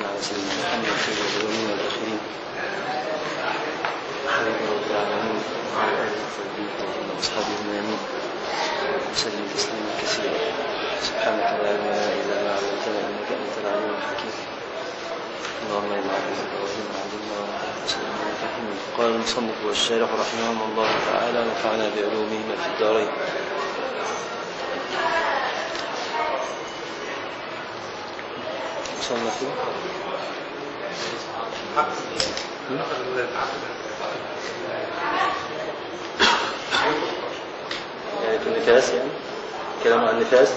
على سيدنا محمد سيد الأولين والآخرين حبيب رب العالمين وعلى آله وصحبه وأصحابه الميامين وسلم تسليما كثيرا سبحانك لا علم لنا إلا ما علمتنا إنك أنت العليم الحكيم اللهم إنا عبدك وإنا علمنا وسلم فهمنا قال المصنف والشارح رحمهم الله تعالى نفعنا بعلومهما في الدارين وصلنا فيه يعني في النفاس يعني كلام عن النفاس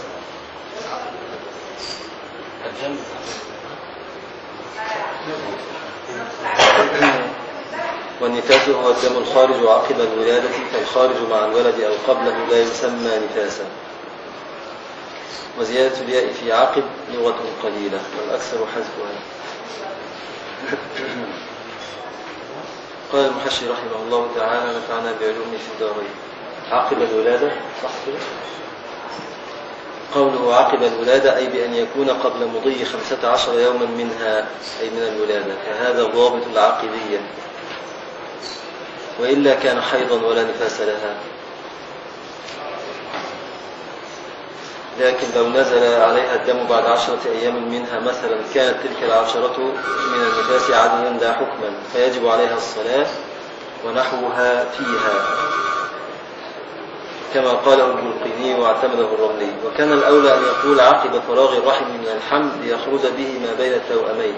والنفاس هو الدم الخارج عقب الولادة فالخارج مع الولد أو قبله لا يسمى نفاسا وزيادة الياء في عقب لغة قليلة والأكثر حذفها قال المحشي رحمه الله تعالى نفعنا بعلومه في الدارين عقب الولادة صح كده؟ قوله عقب الولادة أي بأن يكون قبل مضي خمسة عشر يوما منها أي من الولادة فهذا ضابط العاقبية وإلا كان حيضا ولا نفاس لها لكن لو نزل عليها الدم بعد عشرة أيام منها مثلا كانت تلك العشرة من النفاس عددا لا حكما فيجب عليها الصلاة ونحوها فيها كما قاله البلقيني واعتمده الرملي وكان الأولى أن يقول عقب فراغ الرحم من الحمل ليخرج به ما بين التوأمين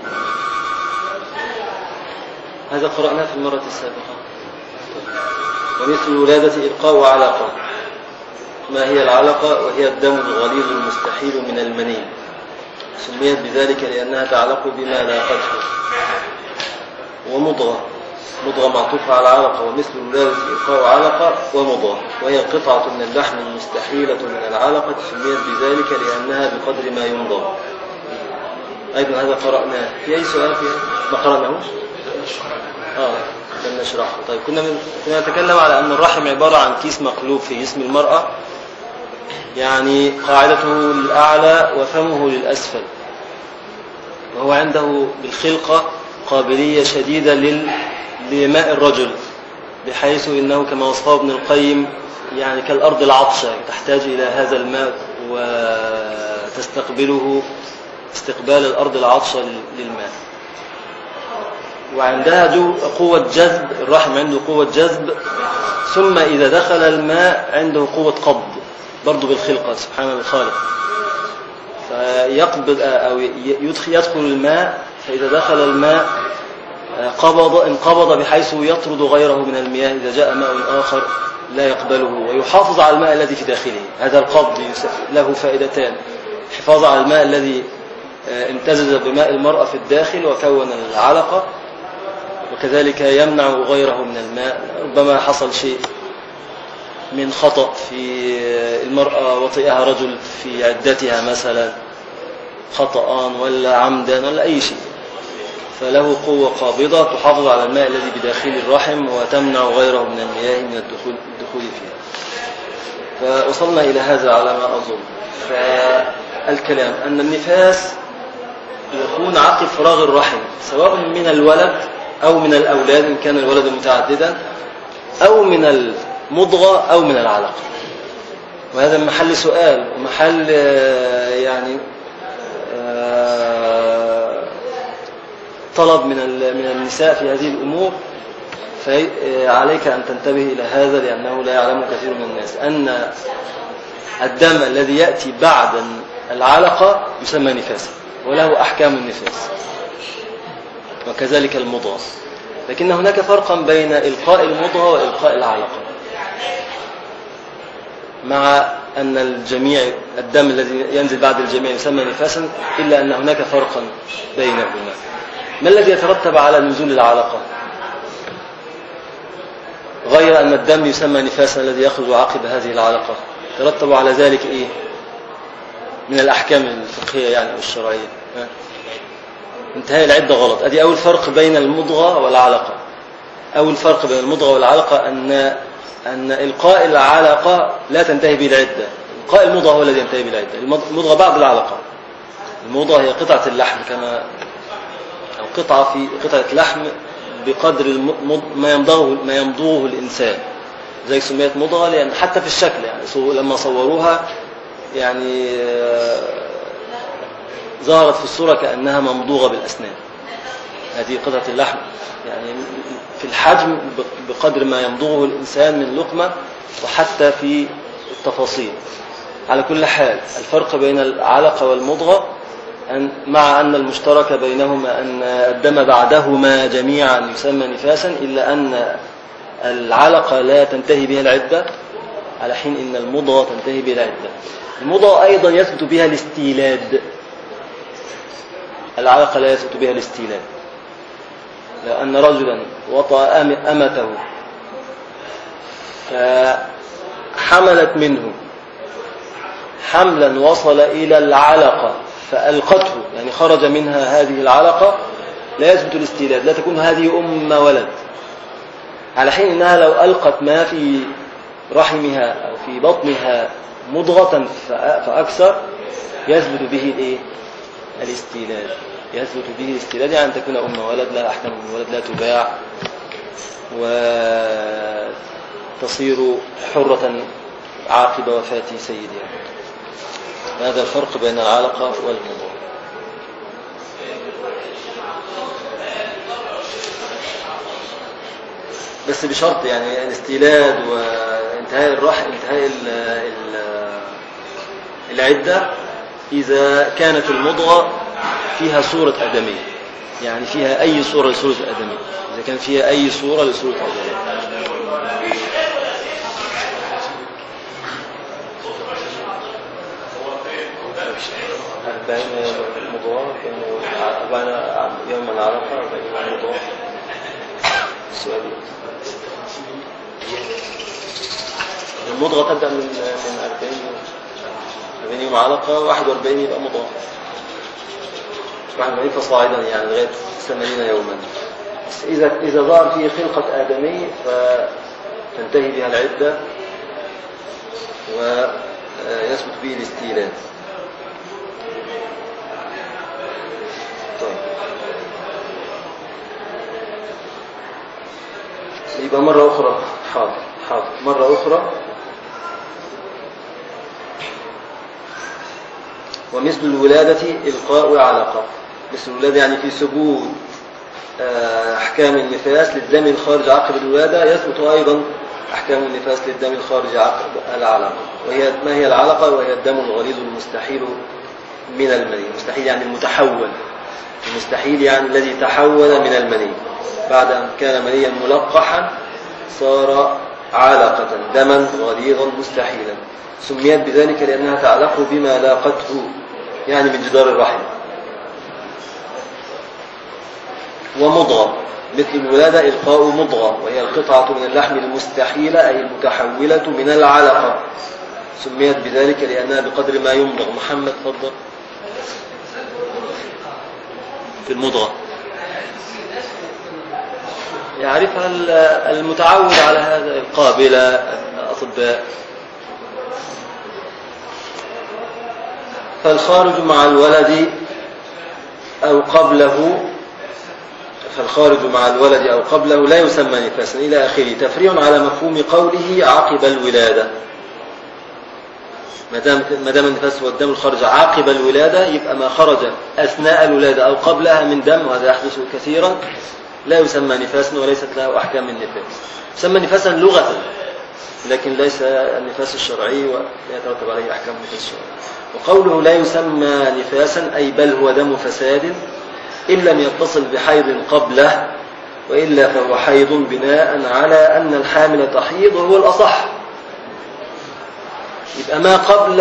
هذا قرأناه في المرة السابقة ومثل الولادة إبقاء علاقة ما هي العلقة وهي الدم الغليظ المستحيل من المني سميت بذلك لأنها تعلق بما لاقته ومضغة مضغة معطوفة على علقة ومثل الولادة إبقاء علقة ومضغة وهي قطعة من اللحم المستحيلة من العلقة سميت بذلك لأنها بقدر ما يمضغ أيضا هذا قرأناه في أي سؤال فيها ما قرأناهوش آه كنا نشرحه طيب كنا من... كنا نتكلم على أن الرحم عبارة عن كيس مقلوب في جسم المرأة يعني قاعدته للأعلى وفمه للأسفل وهو عنده بالخلقة قابلية شديدة لل... لماء الرجل بحيث إنه كما وصفه ابن القيم يعني كالأرض العطشة تحتاج إلى هذا الماء وتستقبله استقبال الأرض العطشة للماء وعندها قوة جذب الرحم عنده قوة جذب ثم إذا دخل الماء عنده قوة قبض برضه بالخلقة سبحان الخالق فيقبض أو يدخل الماء فإذا دخل الماء قبض انقبض بحيث يطرد غيره من المياه إذا جاء ماء آخر لا يقبله ويحافظ على الماء الذي في داخله هذا القبض له فائدتان حفاظ على الماء الذي امتزج بماء المرأة في الداخل وكون العلقة وكذلك يمنع غيره من الماء ربما حصل شيء من خطأ في المرأة وطئها رجل في عدتها مثلا خطأ ولا عمدا ولا أي شيء فله قوة قابضة تحافظ على الماء الذي بداخل الرحم وتمنع غيره من المياه من الدخول, الدخول فيها فوصلنا إلى هذا على ما أظن فالكلام أن النفاس يكون عقب فراغ الرحم سواء من الولد أو من الأولاد إن كان الولد متعددا أو من المضغة أو من العلقة وهذا محل سؤال ومحل يعني طلب من من النساء في هذه الأمور فعليك أن تنتبه إلى هذا لأنه لا يعلم كثير من الناس أن الدم الذي يأتي بعد العلقة يسمى نفاسا وله أحكام النفاس وكذلك المضغة لكن هناك فرقا بين إلقاء المضغة وإلقاء العلقة مع أن الجميع الدم الذي ينزل بعد الجميع يسمى نفاسا إلا أن هناك فرقا بينهما ما الذي يترتب على نزول العلقة غير أن الدم يسمى نفاسا الذي يخرج عقب هذه العلقة ترتب على ذلك إيه من الأحكام الفقهية يعني أو الشرعية ها؟ انتهاء العدة غلط أدي أول فرق بين المضغة والعلقة أول فرق بين المضغة والعلقة أن أن إلقاء العلقة لا تنتهي به العدة إلقاء المضغة هو الذي ينتهي به العدة المضغة بعد العلقة المضغة هي قطعة اللحم كما قطعة في قطعة لحم بقدر المض- ما يمضغه ما يمضغه الإنسان زي سميت مضغة لأن حتى في الشكل يعني صو- لما صوروها يعني آه، ظهرت في الصورة كأنها ممضوغة بالأسنان هذه قطعة اللحم يعني في الحجم بقدر ما يمضغه الإنسان من لقمة وحتى في التفاصيل على كل حال الفرق بين العلقة والمضغة أن مع أن المشترك بينهما أن الدم بعدهما جميعا يسمى نفاسا إلا أن العلقة لا تنتهي بها العدة على حين أن المضغة تنتهي بها العدة المضغة أيضا يثبت بها الاستيلاد العلقة لا يثبت بها الاستيلاد لأن رجلا وطأ أم- أمته فحملت منه حملا وصل إلى العلقة فألقته يعني خرج منها هذه العلقة لا يثبت الاستيلاد لا تكون هذه أم ولد على حين أنها لو ألقت ما في رحمها أو في بطنها مضغة فأ- فأكثر يثبت به الإيه؟ الاستيلاد يثبت به الاستيلاد يعني أن تكون أم ولد لا أحكام أم ولد لا تباع وتصير حرة عاقب وفاة سيدها هذا الفرق بين العلقة والمضغة بس بشرط يعني الاستيلاد وانتهاء الرح انتهاء ال ال العدة إذا كانت المضغة فيها صورة آدمية يعني فيها أي صورة لصورة آدمية إذا كان فيها أي صورة لصورة آدمية أربعين مضغة أربعين يوما عرفة أربعين مضغة السؤال المضغة تبدأ من من 40 يوم 40 يوم علقة 41 يبقى مضغة 41 فصاعدا يعني لغاية 80 يوما بس إذا إذا ظهر فيه خلقة آدمي فتنتهي بها العدة ويثبت به الاستيلاد طيب يبقى مرة أخرى حاضر حاضر مرة أخرى ومثل الولادة إلقاء علقة مثل الولادة يعني في ثبوت آه، أحكام النفاس للدم الخارج عقب الولادة يثبت أيضا أحكام النفاس للدم الخارج عقب العلقة وهي ما هي العلقة وهي الدم الغليظ المستحيل من المني المستحيل يعني المتحول المستحيل يعني الذي تحول من المني بعد أن كان منيا ملقحا صار علقة دما غليظا مستحيلا سميت بذلك لأنها تعلق بما لاقته يعني من جدار الرحم ومضغة مثل الولادة إلقاء مضغة وهي القطعة من اللحم المستحيلة أي المتحولة من العلقة سميت بذلك لأنها بقدر ما يمضغ محمد فضل في المضغة يعرفها المتعود على هذا القابلة الأطباء فالخارج مع الولد أو قبله فالخارج مع الولد أو قبله لا يسمى نفاسا إلى آخره تفريع على مفهوم قوله عقب الولادة ما دام ما دام النفاس هو الدم الخارج عقب الولادة يبقى ما خرج أثناء الولادة أو قبلها من دم وهذا يحدث كثيرا لا يسمى نفاسا وليست له أحكام النفاس يسمى نفاسا لغة لكن ليس النفاس الشرعي ولا يترتب عليه أحكام النفاس الشرعي وقوله لا يسمى نفاسا أي بل هو دم فساد إن لم يتصل بحيض قبله وإلا فهو حيض بناء على أن الحامل تحيض وهو الأصح يبقى ما قبل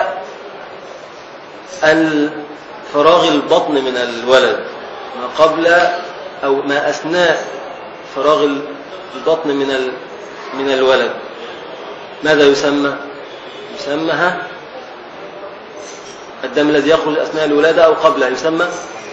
فراغ البطن من الولد ما قبل أو ما أثناء فراغ البطن من من الولد ماذا يسمى يسمى ها الدم الذي يخرج أثناء الولادة أو قبلها يسمى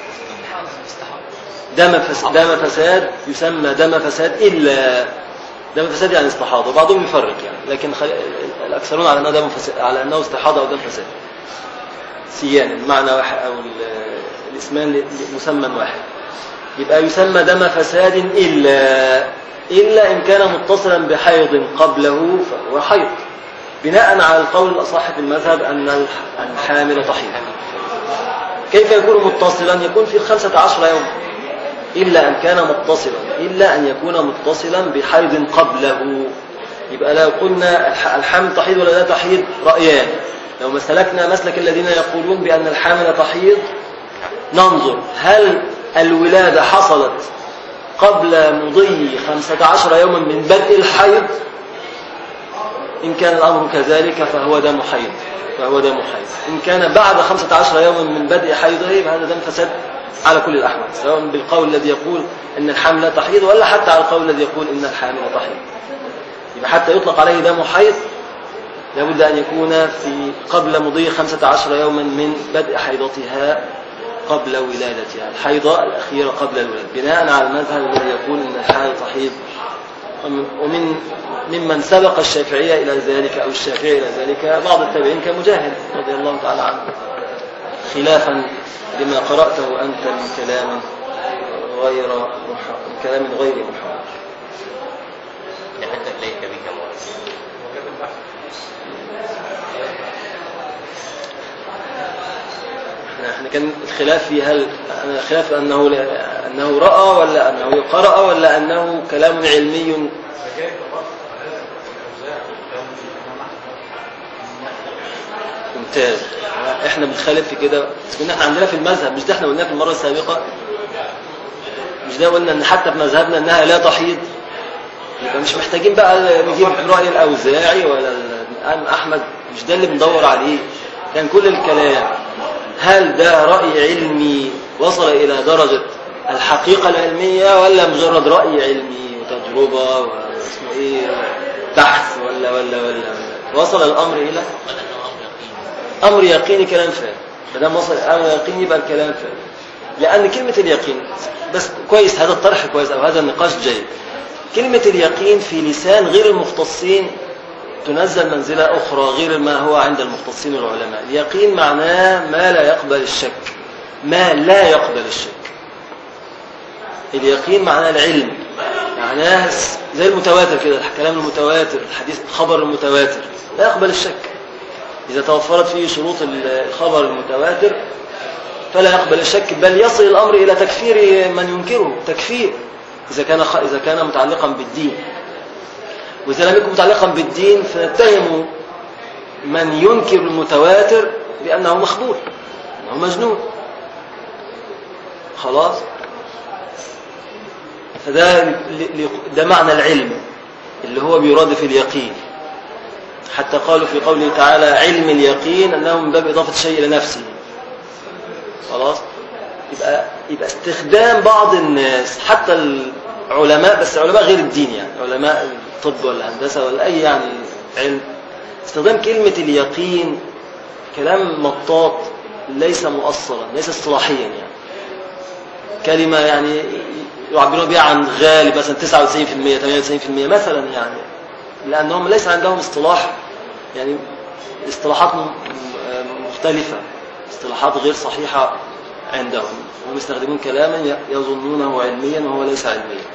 دم فساد, دم فساد يسمى دم فساد إلا دم فساد يعني استحاضة وبعضهم يفرق يعني لكن خل... الأكثرون على أنه دم فساد على أنه استحاضة أو دم فساد سيان المعنى واحد أو الاسمان مسمى واحد يبقى يسمى دم فساد إلا إلا إن كان متصلا بحيض قبله فهو حيض بناء على القول الأصح في المذهب أن الحامل تحيض كيف يكون متصلا يكون في خمسة عشر يوم إلا أن كان متصلا إلا أن يكون متصلا بحيض قبله يبقى لو قلنا الحامل تحيض ولا لا تحيض رأيان لو مسلكنا مسلك الذين يقولون بأن الحامل تحيض ننظر هل الولادة حصلت قبل مضي خمسة عشر يوما من بدء الحيض إن كان الأمر كذلك فهو دم حيض فهو دم حيض إن كان بعد خمسة عشر يوما من بدء حيضه فهذا دم فساد على كل الأحوال سواء بالقول الذي يقول أن الحمل تحيض ولا حتى على القول الذي يقول أن الحامل تحيض يبقى حتى يطلق عليه دم حيض لابد أن يكون في قبل مضي خمسة عشر يوما من بدء حيضتها قبل ولادتها الحيضة الأخيرة قبل الولادة بناء على المذهب الذي يقول أن الحائض تحيض ومن ممن سبق الشافعية إلى ذلك أو الشافعي إلى ذلك بعض التابعين كمجاهد رضي الله تعالى عنه خلافا لما قرأته أنت من كلام غير من كلام غير محمد لحدك ليك بك احنا كان الخلاف في هل الخلاف انه انه راى ولا انه قرأ ولا انه كلام علمي ممتاز احنا بنخالف في كده كنا احنا عندنا في المذهب مش ده احنا قلناه في المره السابقه مش ده قلنا ان حتى في مذهبنا انها لا تحيض يبقى مش محتاجين بقى نجيب راي الاوزاعي ولا الامام احمد مش ده اللي بندور عليه كان كل الكلام هل ده راي علمي وصل الى درجه الحقيقه العلميه ولا مجرد راي علمي وتجربه واسمه ايه بحث ولا ولا ولا وصل الامر الى امر يقيني كلام فارغ ما دام وصل امر يقيني يبقى الكلام فارغ لان كلمه اليقين بس كويس هذا الطرح كويس او هذا النقاش جيد كلمه اليقين في لسان غير المختصين تنزل منزلة أخرى غير ما هو عند المختصين العلماء اليقين معناه ما لا يقبل الشك ما لا يقبل الشك اليقين معناه العلم معناه زي المتواتر كده الكلام المتواتر الحديث الخبر المتواتر لا يقبل الشك إذا توفرت فيه شروط الخبر المتواتر فلا يقبل الشك بل يصل الأمر إلى تكفير من ينكره تكفير إذا كان إذا كان متعلقا بالدين وإذا لم يكن متعلقا بالدين فنتهم من ينكر المتواتر بأنه مخبول أنه مجنون خلاص فده ده معنى العلم اللي هو بيراد في اليقين حتى قالوا في قوله تعالى علم اليقين أنه من باب إضافة شيء إلى نفسه خلاص يبقى, يبقى استخدام بعض الناس حتى العلماء بس علماء غير الدين يعني علماء الطب ولا الهندسة ولا أي يعني علم استخدام كلمة اليقين كلام مطاط ليس مؤصلا ليس اصطلاحيا يعني كلمة يعني يعبرون بها عن غالب مثلا 99% 98% مثلا يعني لأنهم ليس عندهم اصطلاح يعني اصطلاحات مختلفة اصطلاحات غير صحيحة عندهم هم يستخدمون كلاما يظنونه علميا وهو ليس علميا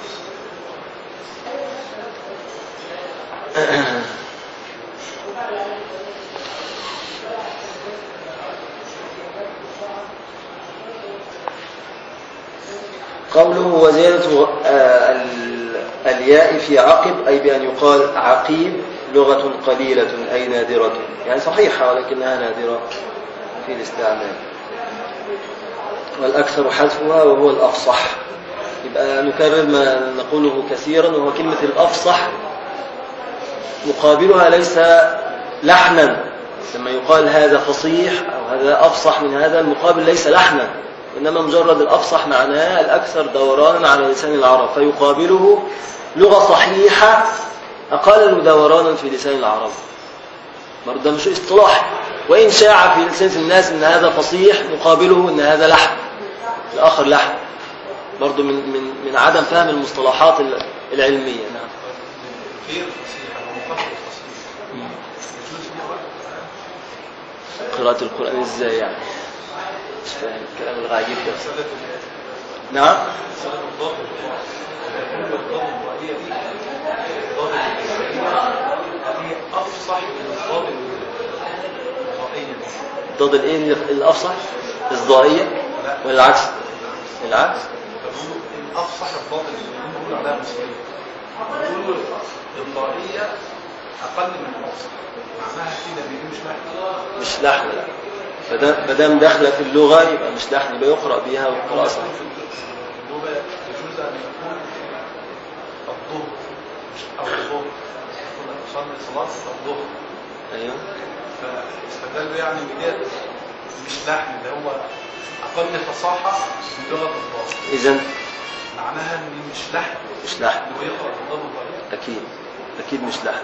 قوله وزيادة الياء في عقب أي بأن يقال عقيب لغة قليلة أي نادرة يعني صحيحة ولكنها نادرة في الاستعمال والأكثر حذفها وهو الأفصح يبقى نكرر ما نقوله كثيرا وهو كلمة الأفصح مقابلها ليس لحنا لما يقال هذا فصيح أو هذا أفصح من هذا المقابل ليس لحنا إنما مجرد الأفصح معناه الأكثر دورانا على لسان العرب فيقابله لغة صحيحة أقل دورانا في لسان العرب برضه ده مش اصطلاح وإن شاع في لسان الناس إن هذا فصيح مقابله إن هذا لحن الآخر لحن برضه من من من عدم فهم المصطلحات العلمية نعم قراءة القرآن ازاي يعني مش فاهم الكلام العجيب ده نعم صيغة الضاد والضاد كل الضاد الضائية دي الضاد الضائية هذه أفصح من الضاد الضائية دي ضد الايه اللي- الافصح الضائيه ولا العكس العكس فبيقولوا الأفصح الضاد اللي بنقول عليها مصرية بيقولوا الضائية أقل من الأفصح معناها كده دي مش معنى مش لحن لا فده- ما دام داخله في اللغه يبقى مش لحن يبقى يقرا بيها وقراءه صحيحه اللغة يجوز أن يكون الظهر مش أو الظهر يكون أصلي صلاة الظهر ايوه فاستدلوا يعني بديت مش لحن اللي هو أقل فصاحة من لغة الضاد اذا معناها إن مش لحن مش لحن إنه يقرأ بالضاد الضعيف اكيد اكيد مش لحن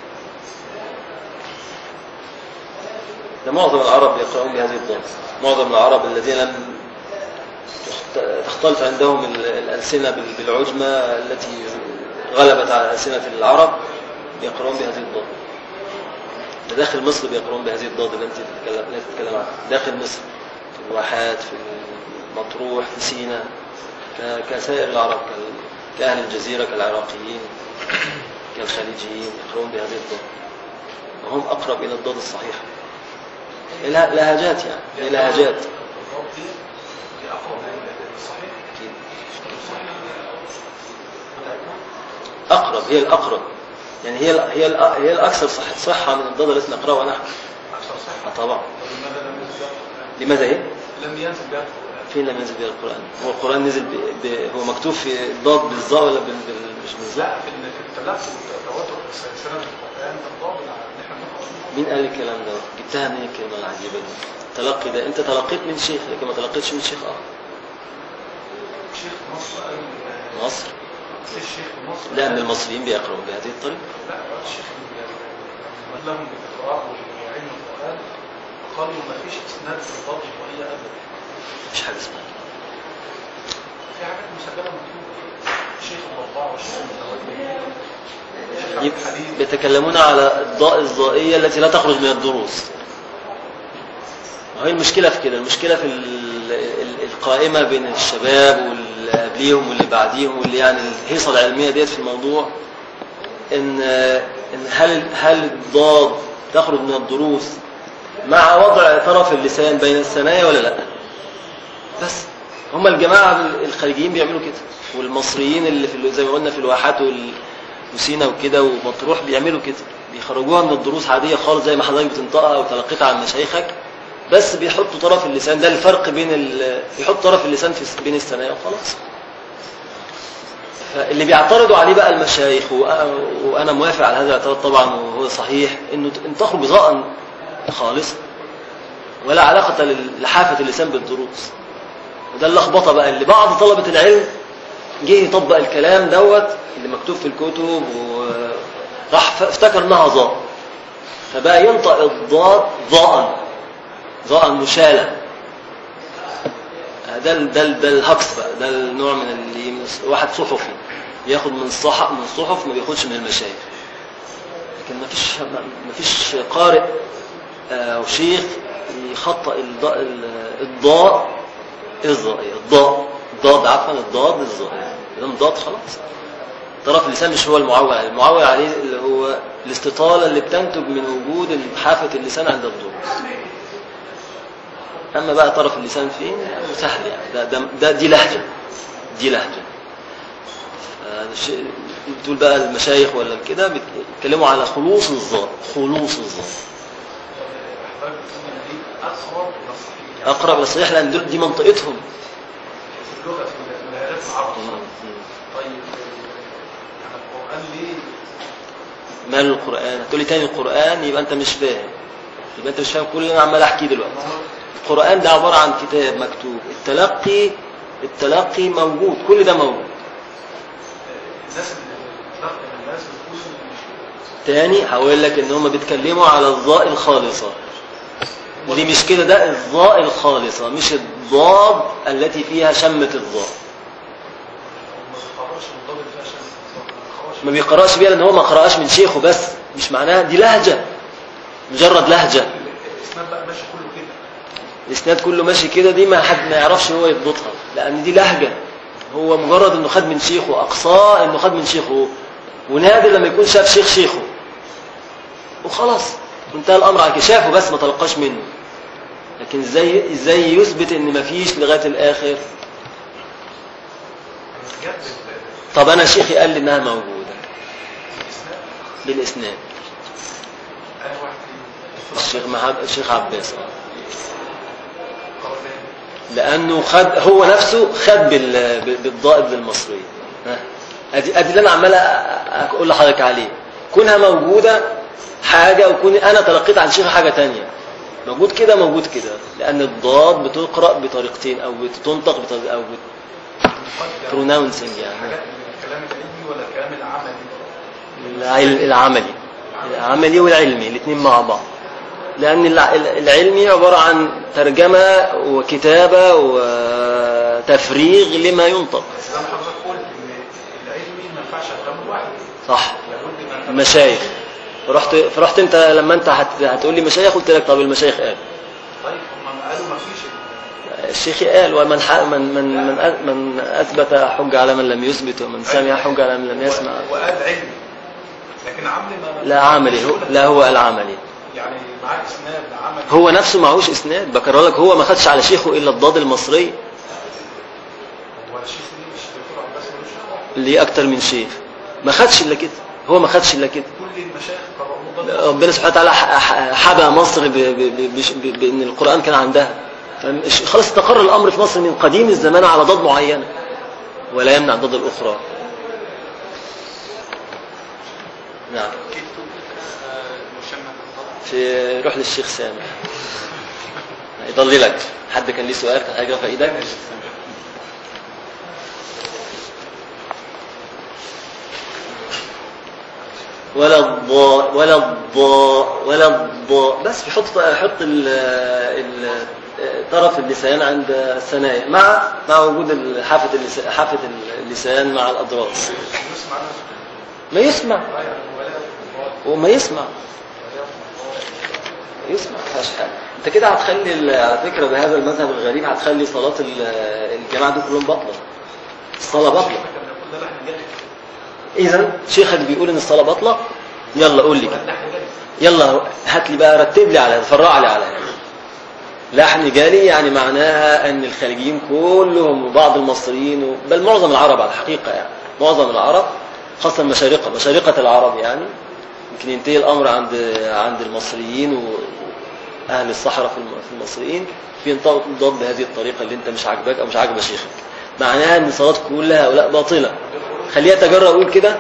ده معظم العرب يقرؤون بهذه الضاد معظم العرب الذين لم تخت- تختلط عندهم ال- الألسنة بال- بالعجمة التي غلبت على ألسنة العرب يقرؤون بهذه الضاد ده داخل مصر بيقرؤون بهذه الضاد اللي انت بتتكلم اللي انت بتتكلم عنها داخل مصر في الواحات في المطروح في سيناء ك- كسائر العرب كال- كأهل الجزيرة كالعراقيين كالخليجيين يقرؤون بهذه الضاد وهم أقرب إلى الضاد الصحيحة لها- لهجات يعني هي لهجات الضاد دي دي أقرب للصحيح أكيد. الصحيح أقرب هي الأقرب يعني هي ال- هي ال- هي الأكثر صح صحة من الضاد التي نقرأها نحن أكثر صحة آه طبعا ولماذا لم ينزل بها القرآن؟ لماذا إيه؟ لم ينزل بها القرآن فين لم ينزل بها القرآن؟ هو القرآن نزل ب... ب... هو مكتوب في الضاد بالظاء ولا بال... بال... مش بالظاء؟ لا في ال- في التلفظ والتواتر في سنة القرآن الضاد اللي احنا بنقرأ مين قال الكلام ده؟ جبتها منين الكلمة العجيبة دي؟ تلقي ده أنت تلقيت من شيخ لكن ما تلقيتش من شيخ آخر شيخ مصر قال مصر في الشيخ في مصر لا من المصريين بيقرؤون بهذه الطريقة لا الشيخ من لهم بالإقراء وعلم القرآن قالوا ما فيش إسناد في الضاد وهي أبدا مش حاجة اسمها كده. في حاجات مسجلة مكتوبة الشيخ الضباع والشيخ المتولي الشيخ عبد يب- الحليم بيتكلمون على الضاء الضائية التي لا تخرج من الدروس وهي المشكلة في كده المشكلة في ال- ال- القائمة بين الشباب واللي قبليهم واللي بعديهم واللي يعني الهيصة العلمية ديت في الموضوع إن إن هل هل الضاد تخرج من الدروس مع وضع طرف اللسان بين الثنايا ولا لا بس هم الجماعة الخارجيين بيعملوا كده والمصريين اللي في زي ما قلنا في الواحات وال- وسينا وكده ومطروح بيعملوا كده بيخرجوها من الدروس عادية خالص زي ما حضرتك بتنطقها وتلقيتها عن مشايخك بس بيحطوا طرف اللسان ده الفرق بين ال... بيحط طرف اللسان في بين الثنايا وخلاص فاللي بيعترضوا عليه بقى المشايخ وأ- وانا موافق على هذا الاعتراض طبعا وهو صحيح انه ت- ان تخرج ضاء خالصا ولا علاقة لل- لحافة اللسان بالدروس وده اللخبطة بقى اللي بعض طلبة العلم جه يطبق الكلام دوت اللي مكتوب في الكتب وراح ف- افتكر انها ضاء فبقى ينطق الضاد ضاء ضاء مشالة ده ال- ده ال- ده الهكس بقى ده النوع من اللي من الص- واحد صحفي بياخد من الصحف من الصحف ما بياخدش من المشايخ لكن ما فيش ما فيش قارئ آه، او شيخ يخطئ الضاء ال- الضاء الضائية الضاء ضاد عفوا الضاد الضائية ده ضاد خلاص طرف اللسان مش هو المعول عليه المعول عليه اللي هو الاستطالة اللي بتنتج من وجود حافة اللسان عند الضروس أما بقى طرف اللسان فين يعني سهل يعني ده, ده, ده دي لهجة دي لهجة آه، الشيء- بتقول بقى المشايخ ولا كده بيتكلموا على خلوص الظاء خلوص الظاء حضرتك بتقول إن دي أقرب إلى الصحيح أقرب للصحيح لأن دول دي منطقتهم في اللغة في مهارات العرب طيب يعني القرآن ليه مال القرآن هتقول لي تاني القرآن يبقى أنت مش فاهم يبقى أنت مش فاهم كل اللي أنا عمال أحكيه دلوقتي القرآن ده عبارة عن كتاب مكتوب التلقي التلقي موجود كل ده موجود الناس اللي بتلقي الناس بتقول إن مش تاني هقول لك ان هم بيتكلموا على الضاء الخالصة ودي مش كده ده الضاء الخالصة مش الضاد التي فيها شمة الضاء ما بيقراش الضابط فيها عشان ما بيقراش ما بيقراش بيها لان هو ما قراش من شيخه بس مش معناها دي لهجة مجرد لهجة الاسناد بقى ماشي كله كده الاسناد كله ماشي كده دي ما حد ما يعرفش هو يضبطها لان دي لهجة هو مجرد انه خد من شيخه اقصاه انه خد من شيخه ونادر لما يكون شاف شيخ شيخه وخلاص انتهى الامر على كده شافه بس ما تلقاش منه لكن ازاي ازاي يثبت ان مفيش لغايه الاخر جد طب انا شيخي قال لي انها موجوده بالاسناد انا واحد فيهم الشيخ محمد الشيخ عباس آه. قولين لانه خد هو نفسه خد بال... بالضائب المصري ها ادي ادي اللي انا عمال أ- اقول لحضرتك عليه كونها موجوده حاجه وكون انا تلقيت عن شيخ حاجه تانية موجود كده موجود كده لان الضاد بتقرا بطريقتين او بتنطق بطريقة او بروناونسنج يعني حاجات من الكلام العلمي ولا الكلام العملي العل- العملي العملي والعلمي الاثنين مع بعض لأن الع- العلمي عبارة عن ترجمة وكتابة وتفريغ لما ينطق بس زي ما حضرتك قلت ان العلمي ما ينفعش افهمه لوحده صح لابد من المشايخ فرحت فرحت انت لما انت هت... هتقول لي مشايخ قلت لك طب المشايخ قال طيب هم قالوا ما فيش الشيخ قال ومن ح... من من من أ- من اثبت حج على من لم يثبت ومن سمع حج على من لم يسمع وقال علمي لكن عملي ما لا عملي هو لا هو العملي يعني معاك اسناد عملي هو نفسه معهوش اسناد بكرر لك هو ما خدش على شيخه الا الضاد المصري هو الشيخ ليه مش دكتور عباس ملوش دعوة. ليه اكتر من شيخ ما خدش الا كده هو ما خدش الا كده كل المشايخ قرأوا ضد ربنا سبحانه وتعالى ح- ح- حبى مصر ب- ب- ب- بش- ب- بان القران كان عندها فمش- خلاص استقر الامر في مصر من قديم الزمان على ضاد معينه ولا يمنع الضاد الاخرى نعم في روح للشيخ سامح يضللك حد كان ليه سؤال كان حاجه في ايدك ولا الضاء ولا الضاء ولا الضاء بس بيحط يحط ال ال طرف اللسان عند الثنايا مع مع وجود حافة اللسان حافة اللسان مع الأضراس يسمع ما يسمع يعني ولا ضاد وما يسمع يسمع فيهاش حاجة انت كده هتخلي ال- على فكرة بهذا المذهب الغريب هتخلي صلاة ال- الجماعة دول كلهم بطلة الصلاة بطلة كان بيقول ده لحن جلد إذا شيخك بيقول إن الصلاة بطلة يلا قول لي كده لحن جلد يلا هات لي بقى رتب لي على فرع لي على لحن جالي يعني معناها ان الخليجيين كلهم وبعض المصريين و- بل معظم العرب على الحقيقه يعني معظم العرب خاصه المشارقه مشارقه العرب يعني يمكن ينتهي الامر عند عند المصريين واهل الصحراء في الم- في المصريين بينطقوا الضاد بهذه الطريقه اللي انت مش عاجباك او مش عاجبه شيخك معناها ان صلاه كل هؤلاء باطله خليها تجرأ اقول كده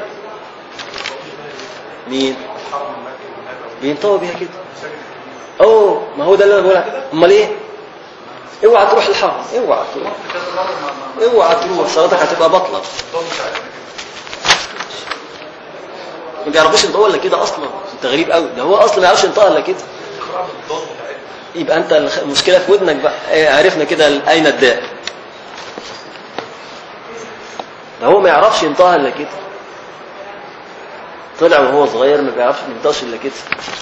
مين حرم المكي والنبي بينطقوا بيها كده وسجد اوه ما هو ده اللي انا بقولها امال ايه اوعى تروح الحرم اوعى تروح كذا مرة ما ما اوعى تروح صلاتك هتبقى بطله الضاد مش عارف كده ما بيعرفوش ينطقوا الا كده اصلا انت غريب قوي ده هو اصلا ما يعرفش ينطق الا كده اقرأ بالضاد بتاعتنا يبقى انت الخ- المشكله في ودنك بقى إيه، عرفنا كده ال- اين الداء ده هو ما يعرفش ينطقها الا كده طلع وهو صغير ما بيعرفش ما ينطقش الا كده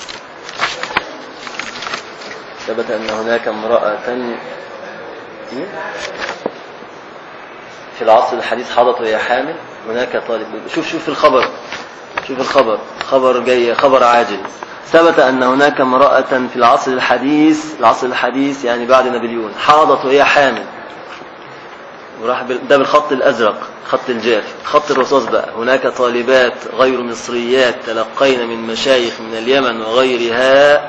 ثبت ان هناك امراه إيه؟ في العصر الحديث حضت وهي حامل هناك طالب شوف شوف الخبر شوف الخبر خبر جاي خبر عاجل ثبت أن هناك امرأة في العصر الحديث العصر الحديث يعني بعد نابليون حاضت وهي حامل وراح بال- ده بالخط الأزرق خط الجاف خط الرصاص بقى هناك طالبات غير مصريات تلقين من مشايخ من اليمن وغيرها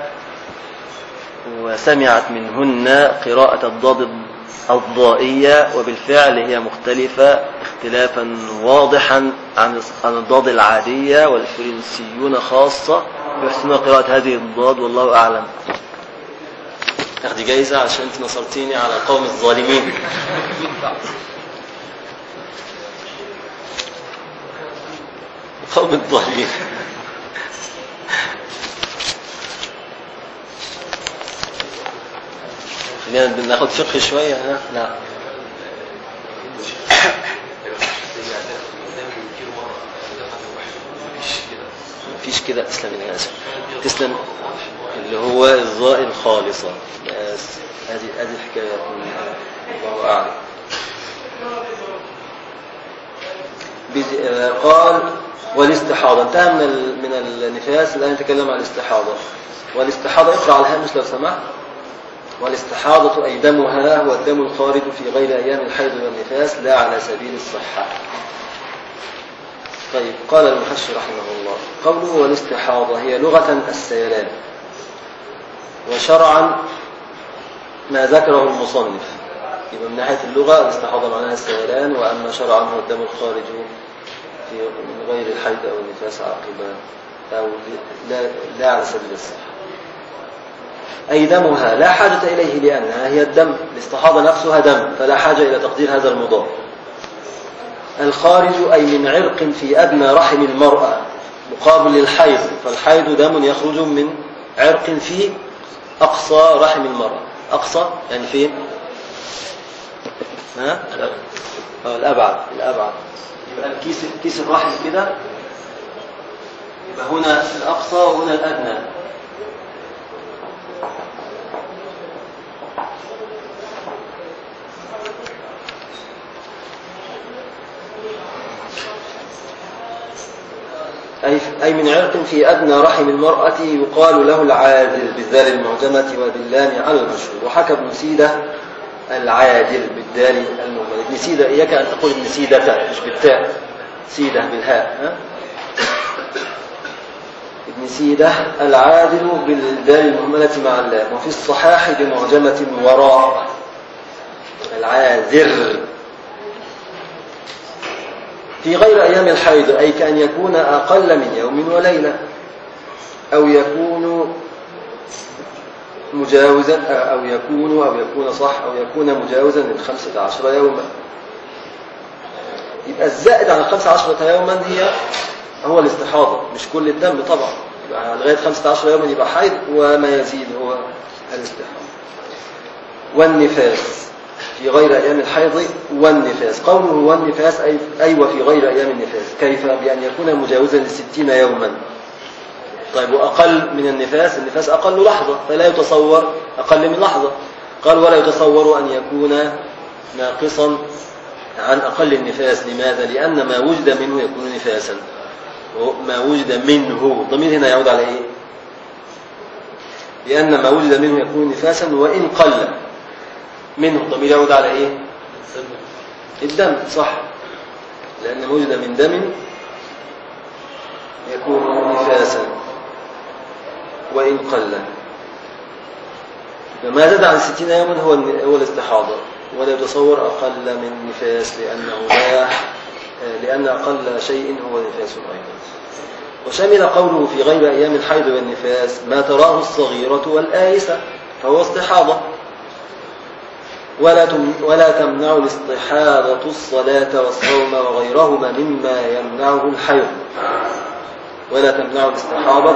وسمعت منهن قراءة الضاد الضائية وبالفعل هي مختلفة اختلافا واضحا عن عن الضاد العادية والفرنسيون خاصة يحسنون قراءة هذه الضاد والله أعلم تاخدي جايزة عشان انت نصرتيني على القوم الظالمين القوم الظالمين خلينا ناخد فقه شوية ها نعم مفيش كده تسلم يا اسف تسلم اللي هو الظاء الخالصة بس هذه هذه الحكاية الله أعلم بز- آه، قال والاستحاضة انتهى من ال- من النفاس الآن نتكلم عن الاستحاضة والاستحاضة اقرأ على الهامش لو سمحت والاستحاضة أي دمها هو الدم الخارج في غير أيام الحيض والنفاس لا على سبيل الصحة طيب قال المحشي رحمه الله قوله والاستحاضة هي لغة السيلان وشرعا ما ذكره المصنف يبقى من ناحية اللغة الاستحاضة معناها السيلان وأما شرعا هو الدم الخارج في من غير الحيض أو النفاس عقب أو لا, لا على سبيل الصحة أي دمها لا حاجة إليه لأنها هي الدم الاستحاضة نفسها دم فلا حاجة إلى تقدير هذا المضاف الخارج أي من عرق في أدنى رحم المرأة مقابل للحيض فالحيض دم يخرج من عرق في أقصى رحم المرأة أقصى يعني فين؟ ها؟ آه، الأبعد الأبعد يبقى الكيس كيس الرحم كده يبقى هنا الأقصى وهنا الأدنى أي أي من عرق في أدنى رحم المرأة يقال له العادل بالذال المعجمة وباللام على المشهور وحكى ابن سيدة العادل بالدال المهملة ابن سيدة إياك أن تقول ابن سيدة مش بالتاء سيدة بالهاء ها؟ ابن سيدة العادل بالدال المهملة مع اللام وفي الصحاح بمعجمة وراء العاذر في غير أيام الحيض أي كأن يكون أقل من يوم وليلة أو يكون مجاوزا أو يكون أو يكون صح أو يكون مجاوزا للخمسة عشر يوما يبقى الزائد عن الخمسة عشرة يوما هي هو الاستحاضة مش كل الدم طبعا يبقى لغاية خمسة عشر يوما يبقى حيض وما يزيد هو الاستحاضة والنفاس في غير أيام الحيض والنفاس قوله والنفاس أي, أي وفي غير أيام النفاس كيف بأن يكون مجاوزا لستين يوما طيب وأقل من النفاس النفاس أقل لحظة فلا يتصور أقل من لحظة قال ولا يتصور أن يكون ناقصا عن أقل النفاس لماذا؟ لأن ما وجد منه يكون نفاسا ما وجد منه الضمير هنا يعود على إيه؟ لأن ما وجد منه يكون نفاسا وإن قل منه الضمير يعود على ايه الدم صح لان ما وجد من دم يكون نفاسا وان قل ما زاد عن ستين يوما هو هو الاستحاضة ولا يتصور أقل من نفاس لأنه لا لأن أقل شيء هو نفاس أيضا وشمل قوله في غير أيام الحيض والنفاس ما تراه الصغيرة والآيسة فهو استحاضة ولا ولا تمنع الاستحاضة الصلاة والصوم وغيرهما مما يمنعه الحيض ولا تمنع الاستحاضة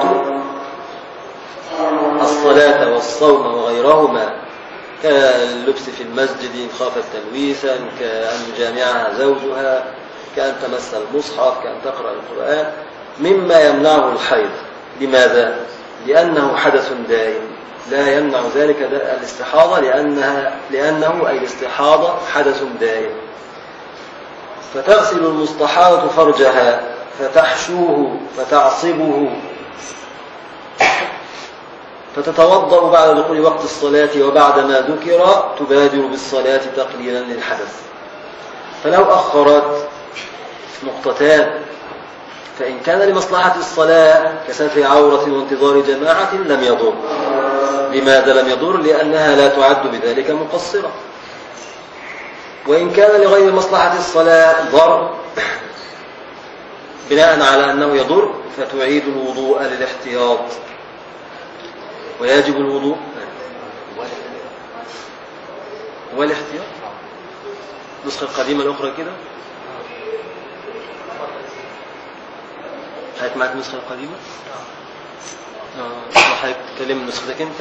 الصلاة والصوم وغيرهما كاللبس في المسجد إن خافت تلويثا كأن يجامعها زوجها كأن تمس المصحف كأن تقرأ القرآن مما يمنعه الحيض لماذا؟ لأنه حدث دائم لا يمنع ذلك الاستحاضة لأنها لأنه أي الاستحاضة حدث دائم فتغسل المستحاضة فرجها فتحشوه فتعصبه فتتوضأ بعد دخول وقت الصلاة وبعد ما ذكر تبادر بالصلاة تقليلا للحدث فلو أخرت نقطتان فإن كان لمصلحة الصلاة كستر عورة وانتظار جماعة لم يضر لماذا لم يضر لأنها لا تعد بذلك مقصرة وإن كان لغير مصلحة الصلاة ضر بناء على أنه يضر فتعيد الوضوء للاحتياط ويجب الوضوء والاحتياط النسخة القديمة الأخرى كده حضرتك معاك النسخة القديمة؟ اه حضرتك تكلم نسختك أنت؟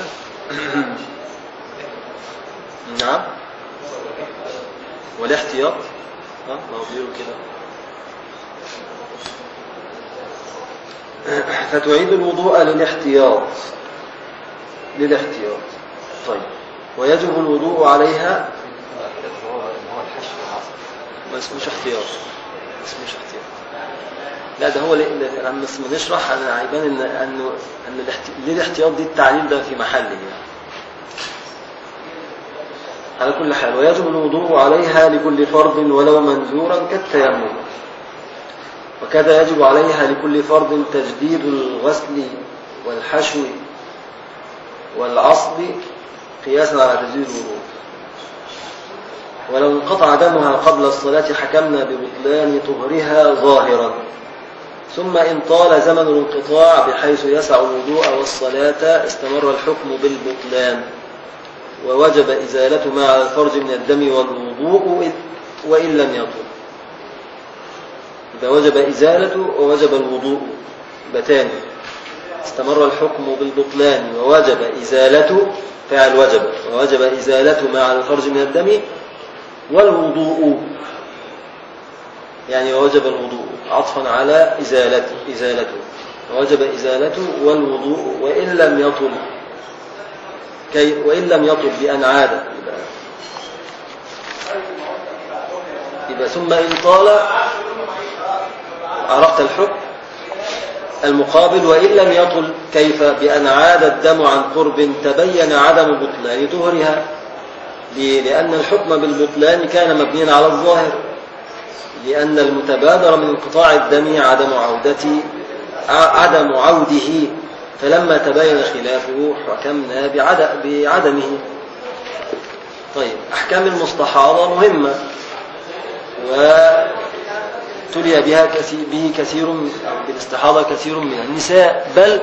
نعم والاحتياط ها ما هو بيقولوا كده فتعيد الوضوء للاحتياط للاحتياط طيب ويجب الوضوء عليها هو الحش والعصر ما اسموش احتياط ما اسموش احتياط لا ده هو ل- ل- لما بس ما نشرح انا هيبان ان انه ان الاحت... ليه الاحتياط دي التعليل ده في محله يعني على كل حال ويجب الوضوء عليها لكل فرض ولو منذورا كالتيمم وكذا يجب عليها لكل فرض تجديد الغسل والحشو والعصب قياسا على تجديد الوضوء ولو انقطع دمها قبل الصلاة حكمنا ببطلان طهرها ظاهرا ثم إن طال زمن الانقطاع بحيث يسع الوضوء والصلاة استمر الحكم بالبطلان ووجب إزالة ما على الفرج من الدم والوضوء وإن لم يطل إذا وجب إزالة ووجب الوضوء بتان استمر الحكم بالبطلان ووجب إزالة فعل وجب ووجب إزالة ما على الفرج من الدم والوضوء يعني وجب الوضوء عطفا على إزالته إزالته ووجب إزالته والوضوء وإن لم يطل كي وإن لم يطل بأن عاد يبقى, يبقى ثم إن طال عرفت الحكم المقابل وإن لم يطل كيف بأن عاد الدم عن قرب تبين عدم بطلان طهرها ليه؟ لأن الحكم بالبطلان كان مبنيا على الظاهر لأن المتبادر من انقطاع الدم عدم عودته عدم عوده فلما تبين خلافه حكمنا بعد بعدمه طيب أحكام المستحاضة مهمة وتلي بها كثير به كثير أو بالاستحاضة كثير من النساء بل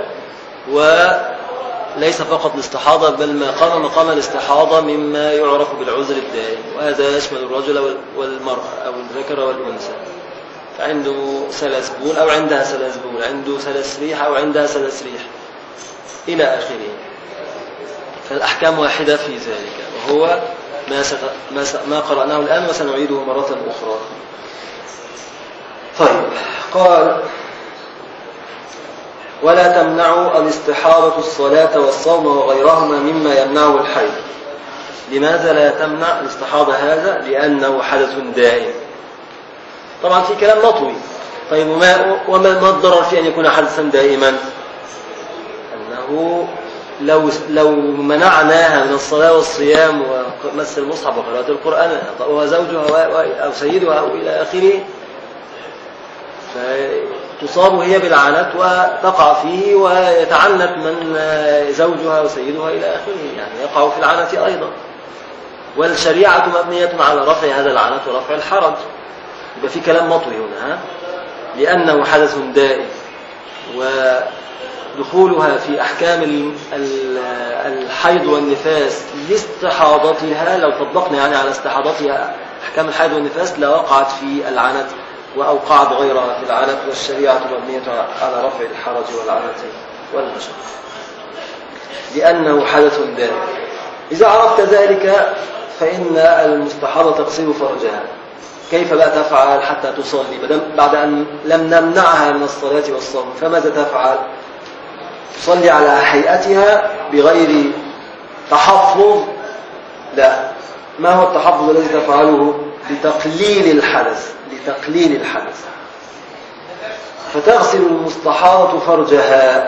وليس فقط الاستحاضة بل ما قام مقام الاستحاضة مما يعرف بالعذر الدائم وهذا يشمل الرجل والمرأة أو الذكر والأنثى عنده سلس بول أو عندها سلس بول عنده سلس ريح أو عندها سلس ريح إلى آخره فالأحكام واحدة في ذلك وهو ما, ست... ما, س... ما قرأناه الآن وسنعيده مرة أخرى طيب قال ولا تمنع الاستحاضة الصلاة والصوم وغيرهما مما يمنعه الحيض لماذا لا تمنع الاستحاضة هذا لأنه حدث دائم طبعا في كلام مطوي طيب وما, وما ما الضرر في أن يكون حدثا دائما أنه لو لو منعناها من الصلاة والصيام ومس المصحف وقراءة القرآن وزوجها أو سيدها أو إلى آخره فتصاب هي بالعنت وتقع فيه ويتعنت من زوجها وسيدها إلى آخره يعني يقع في العنت أيضا والشريعة مبنية على رفع هذا العنت ورفع الحرج يبقى في كلام مطوي هنا ها لأنه حدث دائم ودخولها في أحكام الحيض والنفاس لاستحاضتها لو طبقنا يعني على استحاضتها أحكام الحيض والنفاس لوقعت في العنت وأوقعت غيرها في العنت والشريعة مبنية على رفع الحرج والعنت والمشقة لأنه حدث دائم إذا عرفت ذلك فإن المستحاضة تقصير فرجها كيف بقى تفعل حتى تصلي بعد أن لم نمنعها من الصلاة والصوم فماذا تفعل تصلي على هيئتها بغير تحفظ لا ما هو التحفظ الذي تفعله لتقليل الحدث لتقليل الحدث فتغسل المستحاضة فرجها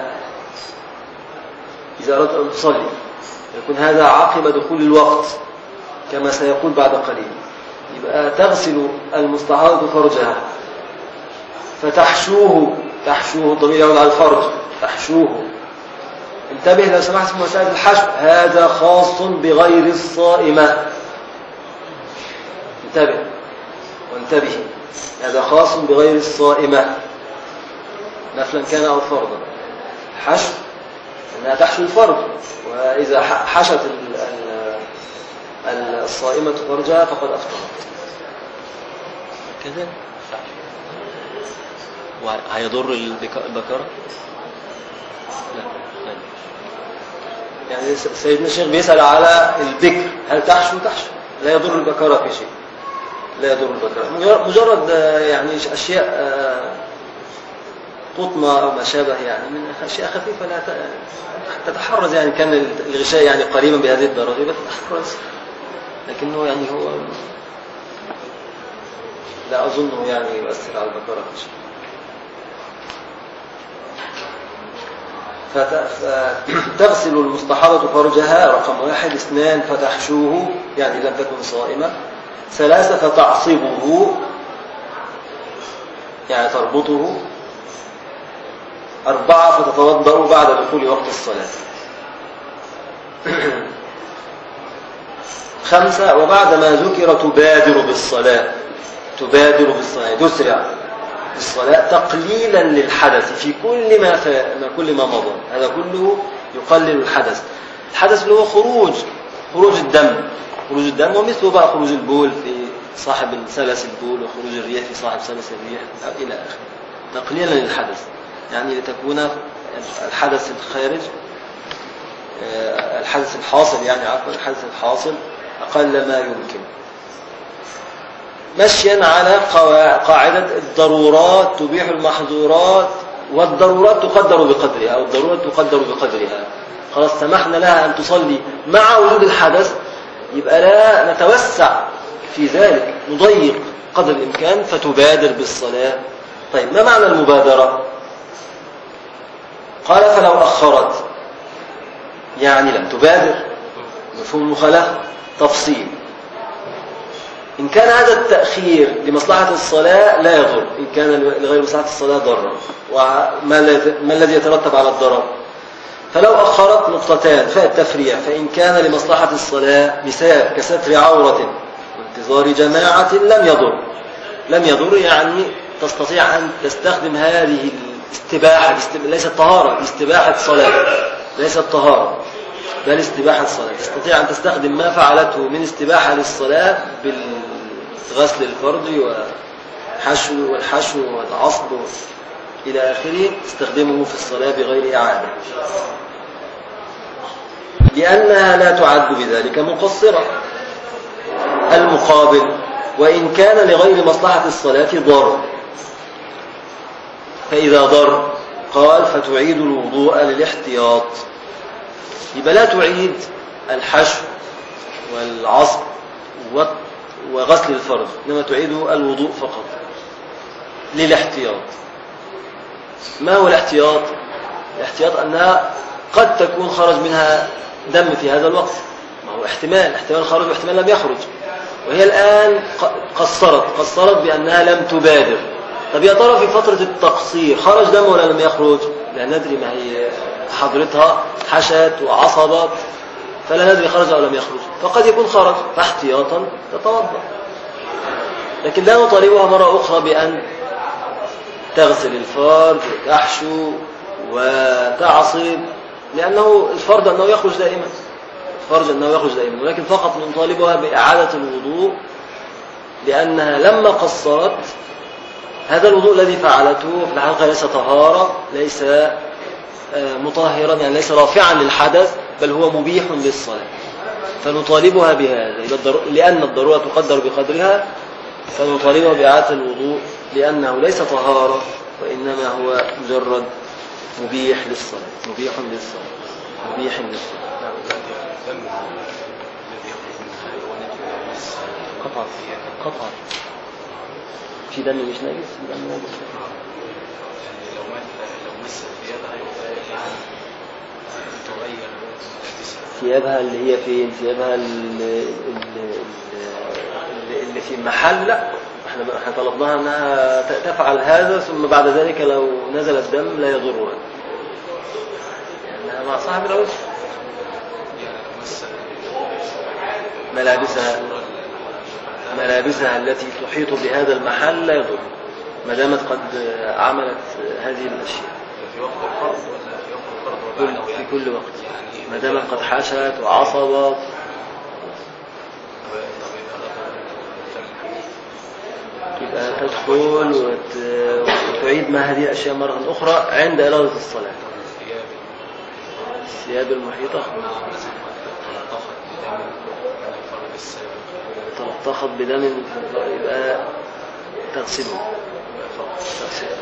إذا أردت أن تصلي يكون هذا عقب دخول الوقت كما سيقول بعد قليل يبقى تغسل المستحاضة فرجها فتحشوه تحشوه الضمير يعود على الفرج تحشوه انتبه لو سمحت في مسألة الحشو هذا خاص بغير الصائمة انتبه وانتبه هذا خاص بغير الصائمة نفلا كان أو فرضا حشو أنها تحشو الفرج وإذا حشت الصائمة فرجها فقد أفطرت كذا وهيضر البكرة لا يعني سيدنا الشيخ بيسأل على البكر هل تحشو تحشو لا يضر البكرة في شيء لا يضر البكرة مجرد يعني أشياء قطمة أو ما شابه يعني من أشياء خفيفة لا تتحرز يعني كان الغشاء يعني قريبا بهذه الدرجة تتحرز لكنه يعني هو لا أظنه يعني يؤثر على البكرة في شيء فتغسل المستحاضة فرجها رقم واحد اثنان فتحشوه يعني لم تكن صائمة ثلاثة فتعصبه يعني تربطه أربعة فتتوضأ بعد دخول وقت الصلاة خمسة وبعد ما ذكر تبادر بالصلاة تبادر بالصلاة تسرع بالصلاة تقليلا للحدث في كل ما, ف... ما كل ما مضى هذا كله يقلل الحدث الحدث اللي هو خروج خروج الدم خروج الدم ومثله بقى خروج البول في صاحب سلس البول وخروج الريح في صاحب سلس الريح إلى آخره تقليلا للحدث يعني لتكون الحدث الخارج آه، الحدث الحاصل يعني عفوا الحدث الحاصل أقل ما يمكن مشيا على قاعدة الضرورات تبيح المحظورات والضرورات تقدر بقدرها أو الضرورات تقدر بقدرها خلاص سمحنا لها أن تصلي مع وجود الحدث يبقى لا نتوسع في ذلك نضيق قدر الإمكان فتبادر بالصلاة طيب ما معنى المبادرة قال فلو أخرت يعني لم تبادر مفهوم المخالفة تفصيل إن كان هذا التأخير لمصلحة الصلاة لا يضر إن كان لغير مصلحة الصلاة ضرا وما الذي يترتب على الضرر فلو أخرت نقطتان فالتفريع فإن كان لمصلحة الصلاة مثال كستر عورة وانتظار جماعة لم يضر لم يضر يعني تستطيع أن تستخدم هذه الاستباحة ليست طهارة استباحة صلاة ليست طهارة بل استباحة صلاة تستطيع أن تستخدم ما فعلته من استباحة للصلاة بالغسل الفرض وحشو والحشو والعصب إلى آخره تستخدمه في الصلاة بغير إعادة لأنها لا تعد بذلك مقصرة المقابل وإن كان لغير مصلحة الصلاة ضر فإذا ضر قال فتعيد الوضوء للاحتياط يبقى لا تعيد الحشو والعصب وغسل الفرج إنما تعيد الوضوء فقط للاحتياط ما هو الاحتياط الاحتياط أنها قد تكون خرج منها دم في هذا الوقت ما هو احتمال احتمال خرج واحتمال لم يخرج وهي الآن قصرت قصرت بأنها لم تبادر طب يا ترى في فترة التقصير خرج دم ولا لم يخرج لا ندري ما هي حضرتها حشت وعصبت فلا ندري خرج أو لم يخرج فقد يكون خرج فاحتياطا تتوضا لكن لا نطالبها مرة أخرى بأن تغسل الفرج وتحشو وتعصب لأنه الفرد أنه يخرج دائما الفرج أنه يخرج دائما ولكن فقط نطالبها بإعادة الوضوء لأنها لما قصرت هذا الوضوء الذي فعلته في الحقيقة ليس طهارة ليس آه، مطهرا يعني ليس رافعا للحدث بل هو مبيح للصلاة فنطالبها بهذا لأن الضرورة تقدر بقدرها فنطالبها بإعادة الوضوء لأنه ليس طهارة وإنما هو مجرد مبيح للصلاة مبيح للصلاة مبيح للصلاة قطع قطع في دم مش نجس دم نجس ثيابها اللي هي فين ثيابها اللي, اللي في محل لا احنا احنا طلبناها انها تفعل هذا ثم بعد ذلك لو نزل الدم لا يضرها لانها مع صاحب العذر ملابسها ملابسها التي تحيط بهذا المحل لا يضر ما دامت قد عملت هذه الاشياء في وقت الفرض ولا في وقت الفرض في كل وقت ما دامت قد حشت وعصبت يبقى تدخل وتعيد ما هذه الأشياء مرة أخرى عند إرادة الصلاة الثياب المحيطة تلطخت بدم يبقى تغسله تغسله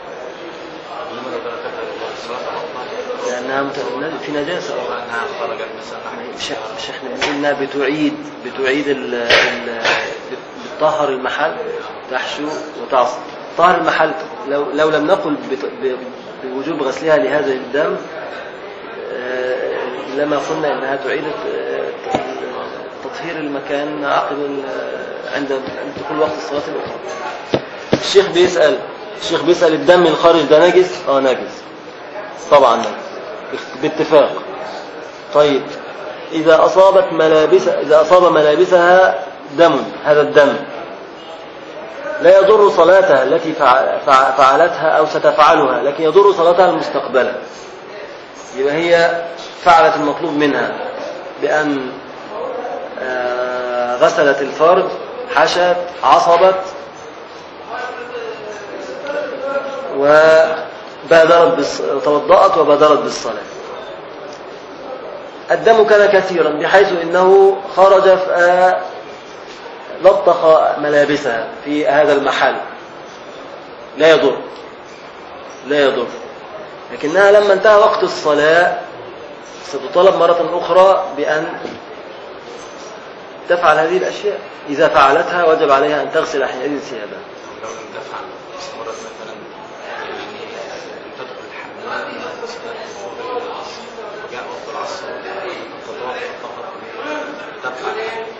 لأنها في نجاسة مش مش احنا بنقول انها بتعيد بتعيد ال ال بتطهر المحل تحشو وتعصب طهر المحل لو لو لم نقل بوجوب غسلها لهذا الدم آه، لما قلنا انها تعيد آه، تطهير المكان عقب ال- عند عند دخول وقت الصلاة الأخرى الشيخ بيسأل الشيخ بيسأل الدم الخارج ده نجس اه نجس طبعا نجس باتفاق طيب إذا أصابت ملابس إذا أصاب ملابسها دم هذا الدم لا يضر صلاتها التي فع- فع- فعلتها أو ستفعلها لكن يضر صلاتها المستقبلة يبقى هي فعلت المطلوب منها بأن آه، غسلت الفرج حشت عصبت وبادرت بالص... توضأت وبادرت بالصلاة الدم كان كثيرا بحيث انه خرج ف- لطخ ملابسها في هذا المحل لا يضر لا يضر لكنها لما انتهى وقت الصلاة ستطالب مرة أخرى بأن تفعل هذه الأشياء إذا فعلتها وجب عليها أن تغسل حينئذ ثيابها لو لم تفعل استمرت مثلا يعني تدخل الحمام صلاة الظهر إلى العصر وجاء وقت العصر تتوقف فقط تفعل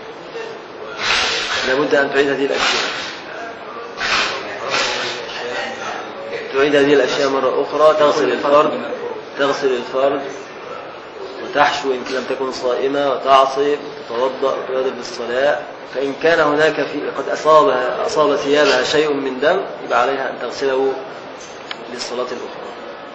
لابد أن تعيد هذه الأشياء تعيد هذه الأشياء مرة أخرى تغسل الفرد تغسل الفرد وتحشو إن لم تكن صائمة وتعصب وتتوضأ وتبادر بالصلاة فإن كان هناك في قد أصابها أصاب ثيابها شيء من دم يبقى عليها أن تغسله للصلاة الأخرى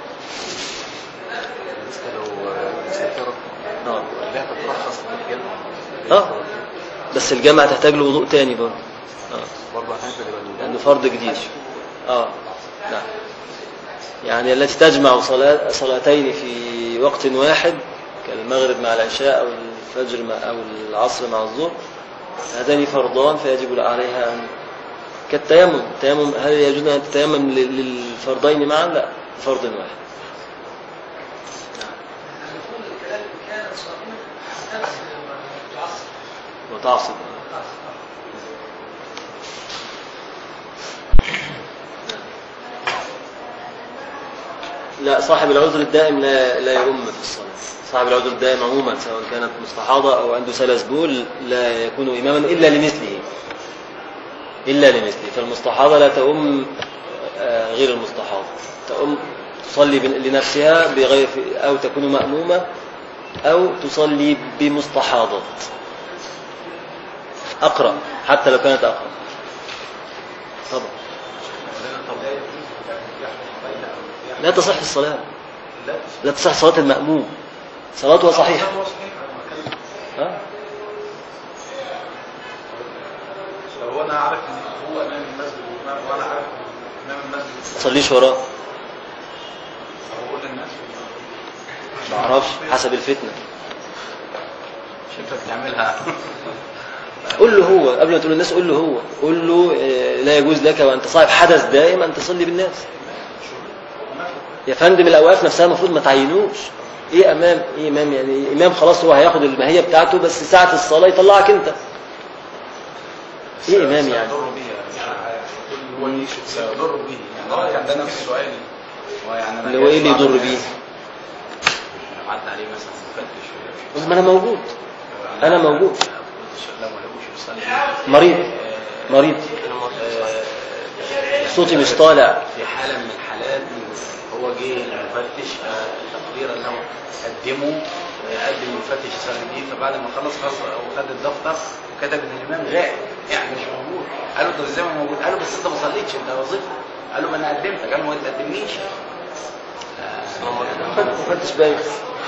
بالنسبة لو مسافرة آه. لا تترخص في الجنة آه. بس الجامعة تحتاج له وضوء تاني برضه آه. برضه هنزل يبقى الوضوء. لأنه فرض جديد اه نعم يعني التي تجمع صلاة صلاتين في وقت واحد كالمغرب مع العشاء أو الفجر مع أو العصر مع الظهر هذان فرضان فيجب عليها أن كالتيمم التيمم هل يجوز أن تتيمم لل- للفرضين معا؟ لا فرض واحد وتعصب لا صاحب العذر الدائم لا لا يؤم في الصلاة صاحب العذر الدائم عموما سواء كانت مستحاضة أو عنده سلس بول لا يكون إماما إلا لمثله إلا لمثله فالمستحاضة لا تؤم آه، غير المستحاضة تؤم تصلي بن- لنفسها بغير أو تكون مأمومة أو تصلي بمستحاضات أقرأ حتى لو كانت أقرأ طبعا لا تصح الصلاة لا لا تصح صلاة المأموم صلاته صحيحة هو صحيح أنا بتكلم. ها؟ لو انا عارف ان هو امام المسجد وامام وانا عارف ان امام المسجد ما تصليش وراه بقول للناس ما اعرفش حسب الفتنة مش انت بتعملها قول له هو قبل ما تقول للناس قول له هو قول له آه، لا يجوز لك وانت صاحب حدث دائم ان تصلي بالناس يا فندم الاوقاف نفسها المفروض ما تعينوش ايه امام ايه امام يعني امام خلاص هو هياخد الماهيه بتاعته بس ساعه الصلاه يطلعك انت ايه امام يعني سيضر به يعني هو يشوف سيضر به يعني اه يعني ده نفس سؤالي هو يعني أنا اللي هو ايه اللي جاي يضر بعض بيه الناس عدى عليه مثلا مفتش ما انا موجود أنا موجود. لو ما لقوش يصلي مريض مريض آه، صوتي مش طالع في حالة من الحالات هو جه المفتش آه، تقريرا له قدمه آه، قدم المفتش يصلي بيه فبعد ما خلص خلاص وخد الدفتر وكتب ان الامام غائب يعني مش موجود قالوا طب ازاي ما موجود قالوا بس انت ما صليتش انت وظيفه قالوا ما انا قدمتك قالوا ما تقدمنيش مفتش باين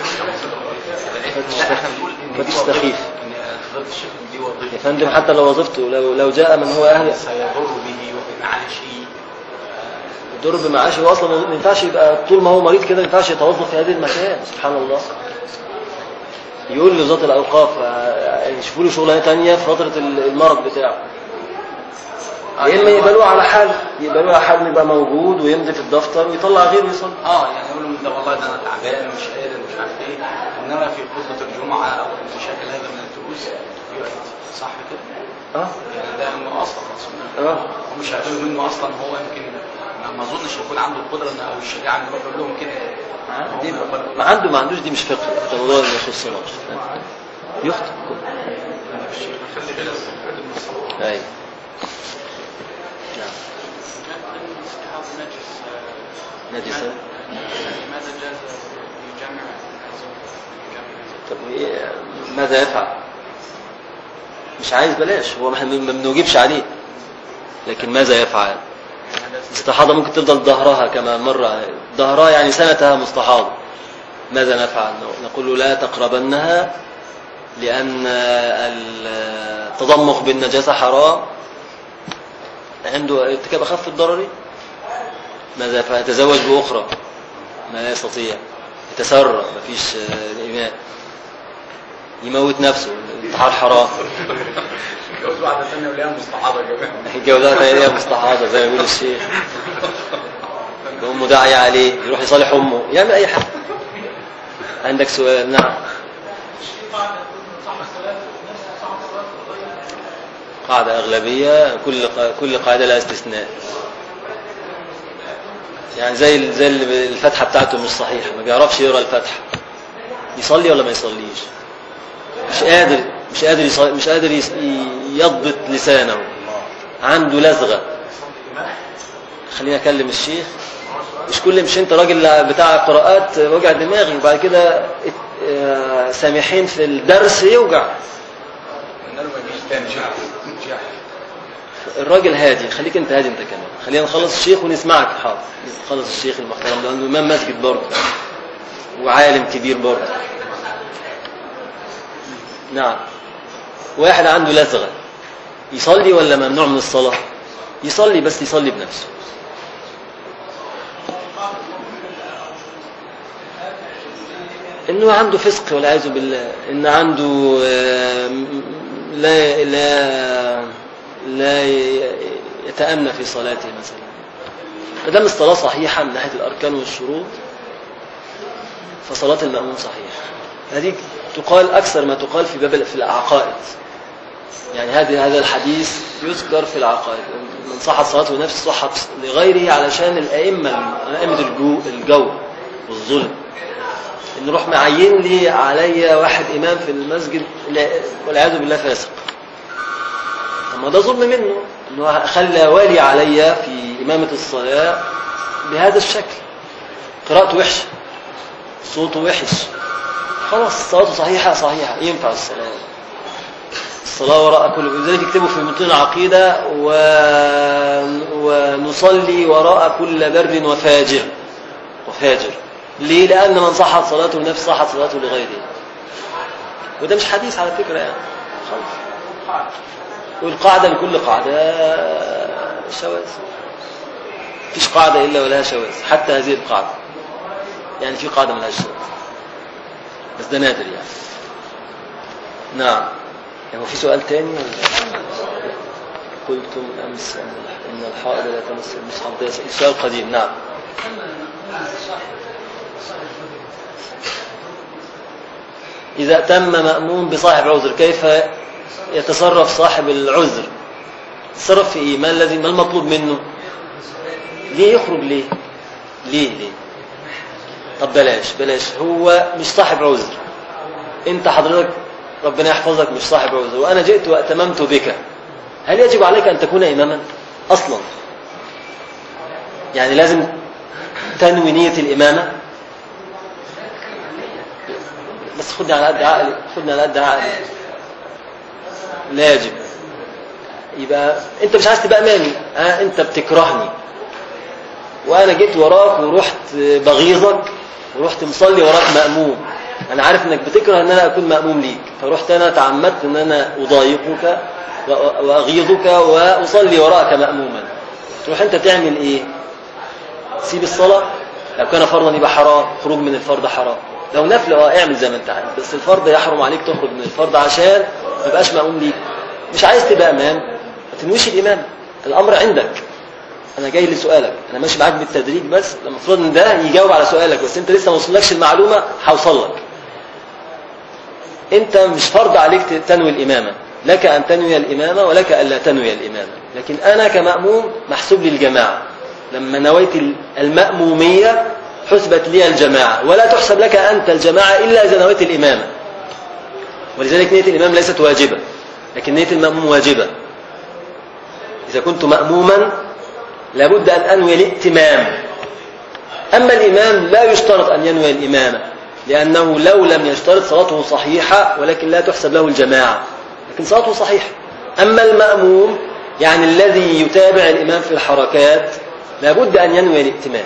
لا احنا بنقول ان دي فتش وظيفه سخيف. ان فضيله الشيخ دي وظيفه يا فندم حتى لو وظيفته لو لو جاء من هو اهل سيضر به وبمعاشي يضر بمعاشه هو اصلا ما ينفعش يبقى طول ما هو مريض كده ما ينفعش يتوظف في هذه المكان سبحان الله يقول لوزاره الاوقاف آه، يشوفوا له شغلانه ثانيه في فتره المرض بتاعه يا اما يقبلوه على حال يقبلوه على حال إنه يبقى موجود ويمضي في الدفتر ويطلع غيره يصلي اه يعني يقول لهم انت والله ده انا تعبان مش قادر مش عارف ايه انما في خطبه الجمعه او بشكل هذا من الدروس يعيد صح كده؟ اه يعني ده انه اصلا اصلا اه ومش هيعتبر منه اصلا هو يمكن ان ما اظنش يكون عنده القدره إن- او الشجاعه انه يروح يقول لهم كده دي ما عنده ما عندوش دي مش فقه ده موضوع ما يخصناش يخطئ خلي بالك من الصلاة. ايوه نعم استحاض النجس آه، نجسة لماذا جاز يجامع زوجته يجامع طب إيه ماذا يفعل مش عايز بلاش هو ما ما بنوجبش عليه لكن ماذا يفعل استحاضة ممكن تفضل ظهرها كما مر ظهرها يعني سنتها مستحاضة ماذا نفعل نقول له لا تقربنها لأن التضمخ بالنجاسة حرام عنده ارتكاب أخف الضرر ماذا يفعل يتزوج بأخرى ما لا يستطيع يتسرع مفيش إيمان يموت نفسه الانتحار حرام جوز واحده ثانيه ولاقيها مستعاضه كمان الجوازات هي مستحاضة زي ما بيقول الشيخ أمه داعية عليه يروح يصالح أمه يعمل أي حاجة عندك سؤال نعم قاعدة أغلبية كل قا- كل قاعدة لها استثناء يعني زي ال- زي ال- الفتحة بتاعته مش صحيحة ما بيعرفش يقرا الفتحة يصلي ولا ما يصليش مش قادر مش قادر يصلي مش قادر يس- ي- يضبط لسانه عنده لزغة خليني اكلم الشيخ مش كل مش انت راجل بتاع قراءات وجع دماغي وبعد كده ات- آه، سامحين في الدرس يوجع قلنا له ما يجيش تاني جاح جاح الراجل هادي خليك انت هادي انت كمان خلينا نخلص الشيخ ونسمعك حاضر نخلص الشيخ المحترم ده عنده امام مسجد برضه وعالم كبير برضه نعم واحد عنده لزغه يصلي ولا ممنوع من الصلاه يصلي بس يصلي بنفسه انه عنده فسق والعياذ بالله ان عنده آه، م- لا لا لا ي- يتأنى في صلاته مثلا ما دام الصلاة صحيحة من ناحية الأركان والشروط فصلاة المأموم صحيحة هذه تقال أكثر ما تقال في باب في العقائد يعني هذا هذا الحديث يذكر في العقائد من صحت صلاته نفس صحت لغيره علشان الأئمة أئمة الجو, الجو والظلم إن نروح معين لي علي واحد إمام في المسجد لا- والعياذ بالله فاسق طب ما ده ظلم منه انه خلى والي علي في إمامة الصلاة بهذا الشكل قراءته وحشة صوته وحش خلاص صلاته صحيحة صحيحة ينفع الصلاة الصلاة وراء كل لذلك يكتبوا في متون العقيدة و... ونصلي وراء كل بر وفاجر وفاجر ليه؟ لأن من صحت صلاته لنفسه صحت صلاته لغيره وده مش حديث على فكرة يعني خلاص والقاعدة لكل قاعدة شواذ مفيش قاعدة إلا ولها شواذ حتى هذه القاعدة يعني في قاعدة ملهاش شواذ بس ده نادر يعني نعم يعني هو في سؤال تاني ولا قلتم أمس أن- إن الحائض لا تمس المصحف ده سؤال قديم نعم إذا تم مأموم بصاحب عذر كيف يتصرف صاحب العذر يتصرف في إيه ما الذي ما المطلوب منه ليه يخرج ليه ليه ليه طب بلاش بلاش هو مش صاحب عذر انت حضرتك ربنا يحفظك مش صاحب عذر وانا جئت واتممت بك هل يجب عليك ان تكون اماما اصلا يعني لازم تنوي نية الامامة بس خدني على قد عقلي خدني على قد عقلي لا يجب يبقى انت مش عايز تبقى امامي ها انت بتكرهني وانا جيت وراك ورحت بغيظك ورحت مصلي وراك مأموم انا عارف انك بتكره ان انا اكون مأموم ليك فرحت انا تعمدت ان انا اضايقك و- واغيظك واصلي وراك مأموما تروح انت تعمل ايه سيب الصلاة لو كان فرضا يبقى حرام خروج من الفرض حرام لو نفل اه اعمل زي ما انت عايز بس الفرض يحرم عليك تخرج من الفرض عشان ما تبقاش مأموم ليك مش عايز تبقى امام ما تنويش الامام الامر عندك انا جاي لسؤالك انا ماشي معاك بالتدريج بس المفروض ان ده يجاوب على سؤالك بس انت لسه ما وصلكش المعلومه هوصل لك انت مش فرض عليك تنوي الامامه لك ان تنوي الامامه ولك الا تنوي الامامه لكن انا كماموم محسوب لي الجماعه لما نويت المأمومية حسبت لي الجماعة ولا تحسب لك أنت الجماعة إلا إذا نويت الإمامة ولذلك نية الإمام ليست واجبة لكن نية المأموم واجبة إذا كنت مأموما لابد أن أنوي الائتمام أما الإمام لا يشترط أن ينوي الإمامة لأنه لو لم يشترط صلاته صحيحة ولكن لا تحسب له الجماعة لكن صلاته صحيحة أما المأموم يعني الذي يتابع الإمام في الحركات لابد أن ينوي الائتمام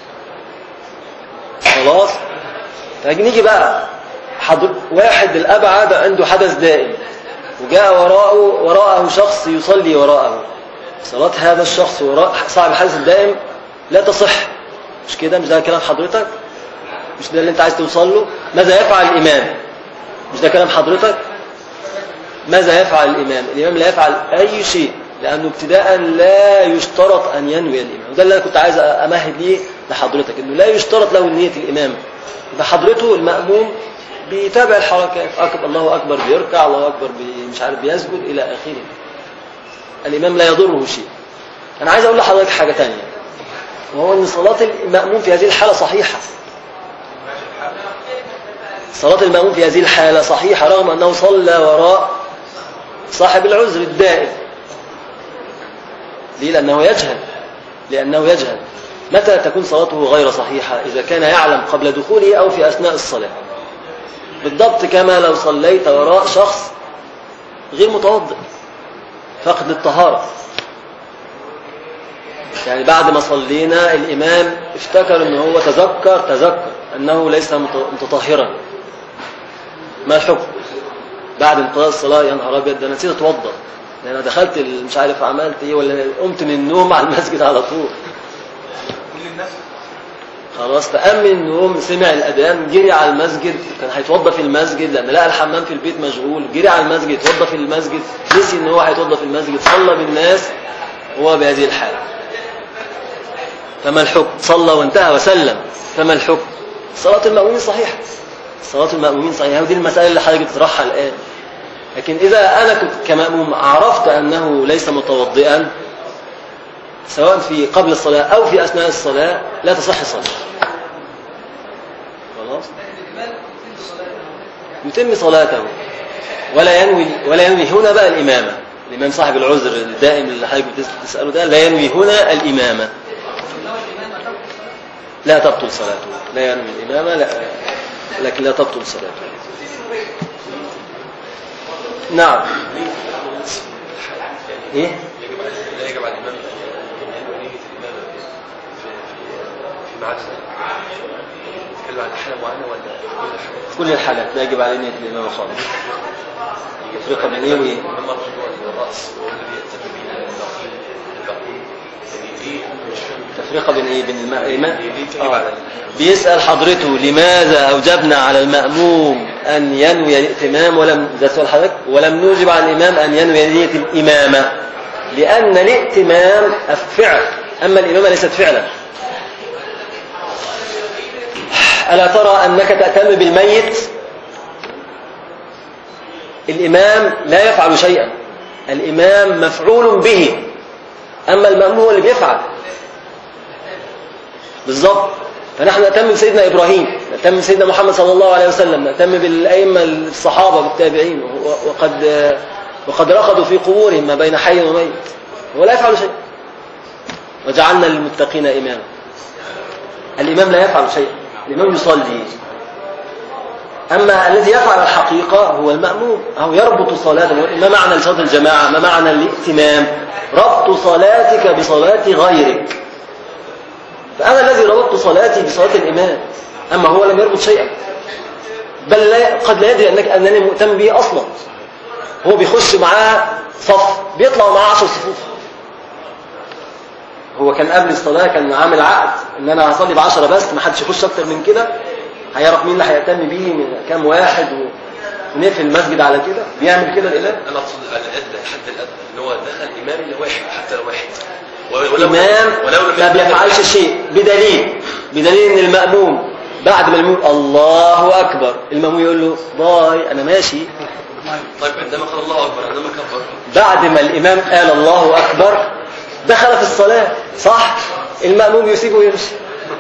خلاص فنيجي بقى حضر واحد الأبعد عنده حدث دائم وجاء وراءه وراءه شخص يصلي وراءه صلاة هذا الشخص وراء صاحب الحدث الدائم لا تصح مش كده مش ده كلام حضرتك مش ده اللي انت عايز توصل له ماذا يفعل الإمام مش ده كلام حضرتك ماذا يفعل الإمام الإمام لا يفعل أي شيء لأنه ابتداء لا يشترط أن ينوي الإمام وده اللي أنا كنت عايز أمهد ليه لحضرتك إنه لا يشترط له نية الإمام يبقى حضرته المأموم بيتابع الحركات أكبر الله أكبر بيركع الله أكبر بي مش عارف بيسجد إلى آخره الإمام لا يضره شيء أنا عايز أقول لحضرتك حاجة تانية وهو أن صلاة المأموم في هذه الحالة صحيحة صلاة المأموم في هذه الحالة صحيحة رغم أنه صلى وراء صاحب العذر الدائم ليه؟ لأنه يجهل لأنه يجهل متى تكون صلاته غير صحيحة إذا كان يعلم قبل دخوله أو في أثناء الصلاة بالضبط كما لو صليت وراء شخص غير متوضئ فقد الطهارة يعني بعد ما صلينا الإمام افتكر أنه هو تذكر تذكر أنه ليس متطهرا ما الحكم بعد انقضاء الصلاة يا نهار أبيض ده أنا نسيت أتوضأ لأن أنا دخلت مش عارف عملت إيه ولا قمت من النوم على المسجد على طول خلاص فقام من النوم سمع الأذان جري على المسجد كان هيتوضى في المسجد لأن لقى الحمام في البيت مشغول جري على المسجد يتوضى في المسجد نسي إن هو هيتوضى في المسجد صلى بالناس وهو بهذه الحالة فما الحكم صلى وانتهى وسلم فما الحكم صلاة المأمومين صحيحة صلاة المأمومين صحيحة ودي المسألة اللي حضرتك بتطرحها الآن لكن إذا أنا كنت كمأموم عرفت أنه ليس متوضئا سواء في قبل الصلاة أو في أثناء الصلاة لا تصح صلاة خلاص يتم صلاته ولا ينوي ولا ينوي هنا بقى الإمامة الإمام صاحب العذر الدائم اللي حضرتك بتسأله ده لا ينوي هنا الإمامة لا تبطل صلاته لا ينوي الإمامة لا لكن لا تبطل صلاته نعم ايه لا يجب على الإمام أن ينوي نية الإمامة في في ميعاد نتكلم عن حالة معينة ولا في كل كل الحالات؟ الحالات لا يجب عليه نية الإمامة خالص تفرقة بين إيه وإيه إمام الرجوع إلى الرأس وهو الذي يأتم به الباقين الباقين يعني ليه مش فاهم تفرقة بين إيه بين الإمام ليه ليه تجب على بيسأل حضرته لماذا أوجبنا على المأموم أن ينوي الائتمام ولم ده سؤال حضرتك ولم نوجب على الإمام أن ينوي نية الإمامة لأن الائتمام فعل أما الإمامة ليست فعلا ألا ترى أنك تأتم بالميت الإمام لا يفعل شيئا الإمام مفعول به أما المأموم هو اللي بيفعل بالظبط فنحن نهتم بسيدنا إبراهيم نهتم بسيدنا محمد صلى الله عليه وسلم نهتم بالأئمة الصحابة بالتابعين وقد وقد رقدوا في قبورهم ما بين حي وميت هو لا يفعل شيء وجعلنا للمتقين إماما الإمام لا يفعل شيئا الإمام يصلي أما الذي يفعل الحقيقة هو المأموم أو يربط صلاته ما معنى صلاة الجماعة ما معنى الائتمام ربط صلاتك بصلاة غيرك فأنا الذي ربطت صلاتي بصلاة الإمام أما هو لم يربط شيئا بل لا قد لا يدري أنك أنني مهتم به أصلا هو بيخش معاه صف بيطلع معاه عشر صفوف هو كان قبل الصلاة كان عامل عقد ان انا هصلي بعشرة بس ما حدش يخش اكتر من كده هيعرف مين اللي هيهتم بيه من كام واحد و... ونقفل المسجد على كده بيعمل كده الإمام أنا أقصد الأدنى الحد الأدنى إن هو دخل إمام إلا واحد حتى لو واحد ولو إمام ولو لم ما يكن- بيفعلش شيء بدليل بدليل ان المأموم بعد ما المأموم الله أكبر المأموم يقول له باي أنا ماشي طيب عندما قال الله أكبر عندما كبر بعد ما الإمام قال الله أكبر دخل في الصلاة صح المأموم يسيبه ويمشي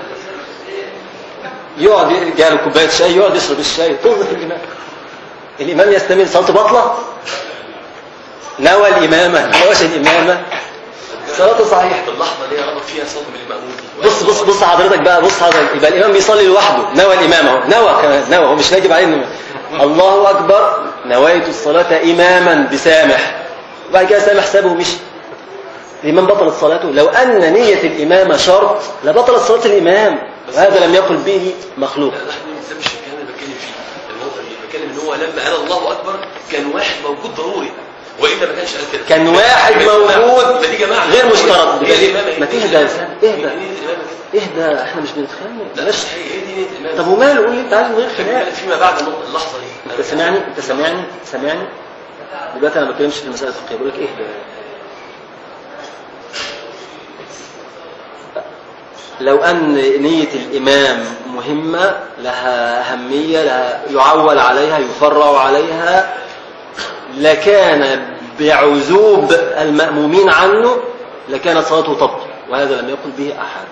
يقعد جاله كوبايه شاي يقعد يشرب الشاي طز في الامام الامام يستمر صلاته باطله نوى الامامه ما نواش الامامه صلاته صحيحه اللحظه اللي هي ربط فيها صوت بالمأمون دي بص بص بص حضرتك بقى بص حضرتك يبقى الامام بيصلي لوحده نوى الامام اهو نوى كمان نوى هو مش واجب عليه إنه- الله اكبر نويت الصلاه اماما بسامح وبعد كده سامح سابه ومشي الامام بطلت صلاته لو ان نيه الامامه شرط لبطلت صلاه الامام وهذا لم يقل به مخلوق لا ده مش الكلام اللي بتكلم فيه النقطه دي بتكلم ان هو لما قال الله اكبر كان واحد موجود ضروري والا ما كانش قال كده كان واحد يبقى دي جماعة. موجود يبقى دي جماعه غير مشترط هي الإمامة، ما هي تهدى الإمامة. يا سلام، اهدى. هي دي الإمامة كده. اهدى احنا مش بنتخانق لا بلاش مش هي هي دي نية الإمامة. طب وماله قول اللي انت عايزه من غير خناق فيما بعد النقطة- اللحظه دي انت سامعني انت سامعني سامعني دلوقتي انا ما بتكلمش في المساله الفقهيه بقول لك اهدى لو ان نيه الامام مهمه لها اهميه لها يعول عليها يفرع عليها لكان بعزوب المامومين عنه لكانت صلاته تبطل وهذا لم يقل به احد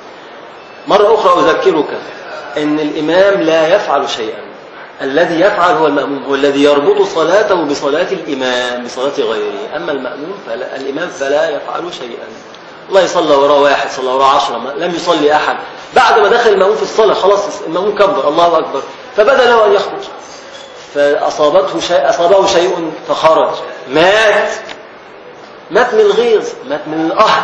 مرة أخرى أذكرك أن الإمام لا يفعل شيئا الذي يفعل هو المأموم هو الذي يربط صلاته بصلاة الإمام بصلاة غيره أما المأموم فلا الإمام فلا يفعل شيئا الله يصلى وراء واحد صلى وراء عشرة ما- لم يصلي أحد بعد ما دخل المأموم في الصلاة خلاص المأموم كبر الله أكبر فبدا له أن يخرج فأصابته شيء أصابه شيء فخرج مات مات من الغيظ مات من القهر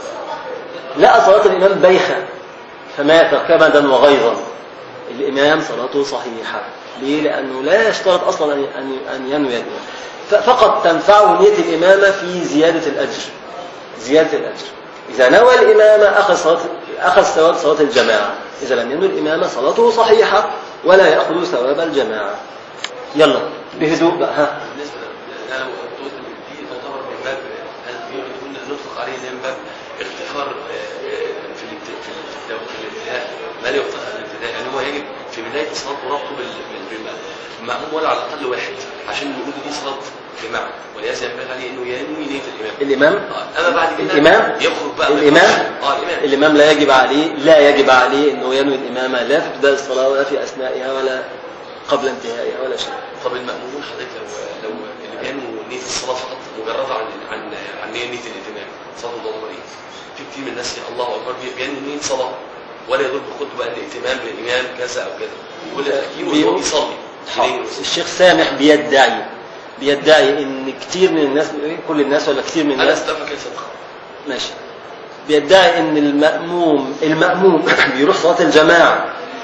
لقى صلاة الإمام بايخة فمات كبدا وغيظا الإمام صلاته صحيحة ليه؟ لأنه لا يشترط أصلا أن أن أن ينوي الإمام ف- فقط تنفعه نية الإمامة في زيادة الأجر زيادة الأجر إذا نوى الإمامة أخذ صلاة أخذ ثواب صلاة الجماعة إذا لم ينوي الإمامة صلاته صحيحة ولا يأخذ ثواب الجماعة يلا بهدوء بقى ها بالنسبه ل- انا قلت ان دي تعتبر من باب هل ممكن نكون نطلق عليه ده من باب اغتفار آه، آه، في الابت- في الابتداء في الابتداء ما لا يغتفر في الابتداء يعني هو يجب في بدايه الصلاه ربطه بال- بال- بالمأموم ولا على الاقل واحد عشان نقول دي صلاه جماعه ولهذا ينبغي عليه انه ينوي نيه الامام الإمام آه، اما بعد كده الإمام يخرج بقى ما الإمام يخرجش. اه الامام الإمام لا يجب عليه لا يجب عليه أنه ينوي الإمامة لا في ابتداء الصلاة ولا في أثنائها ولا قبل انتهائها ولا شيء طب المأمومون حضرتك لو لو اللي كانوا نية الصلاة فقط مجردة عن عن عن نية نية الائتمام صلاة الظهر ايه؟ في كتير من الناس الله أكبر بي- بينوي نية صلاة ولا يدل بخطبة بقى الائتمام للإمام كذا أو كذا يقول التأكيد وإن هو بيقول- بيصلي حاضر. الشيخ سامح بيدعي بيدعي ان كتير من الناس كل الناس ولا كتير من أنا الناس أستفهم كيف صدق ماشي بيدعي ان المأموم المأموم بيروح صلاة الجماعة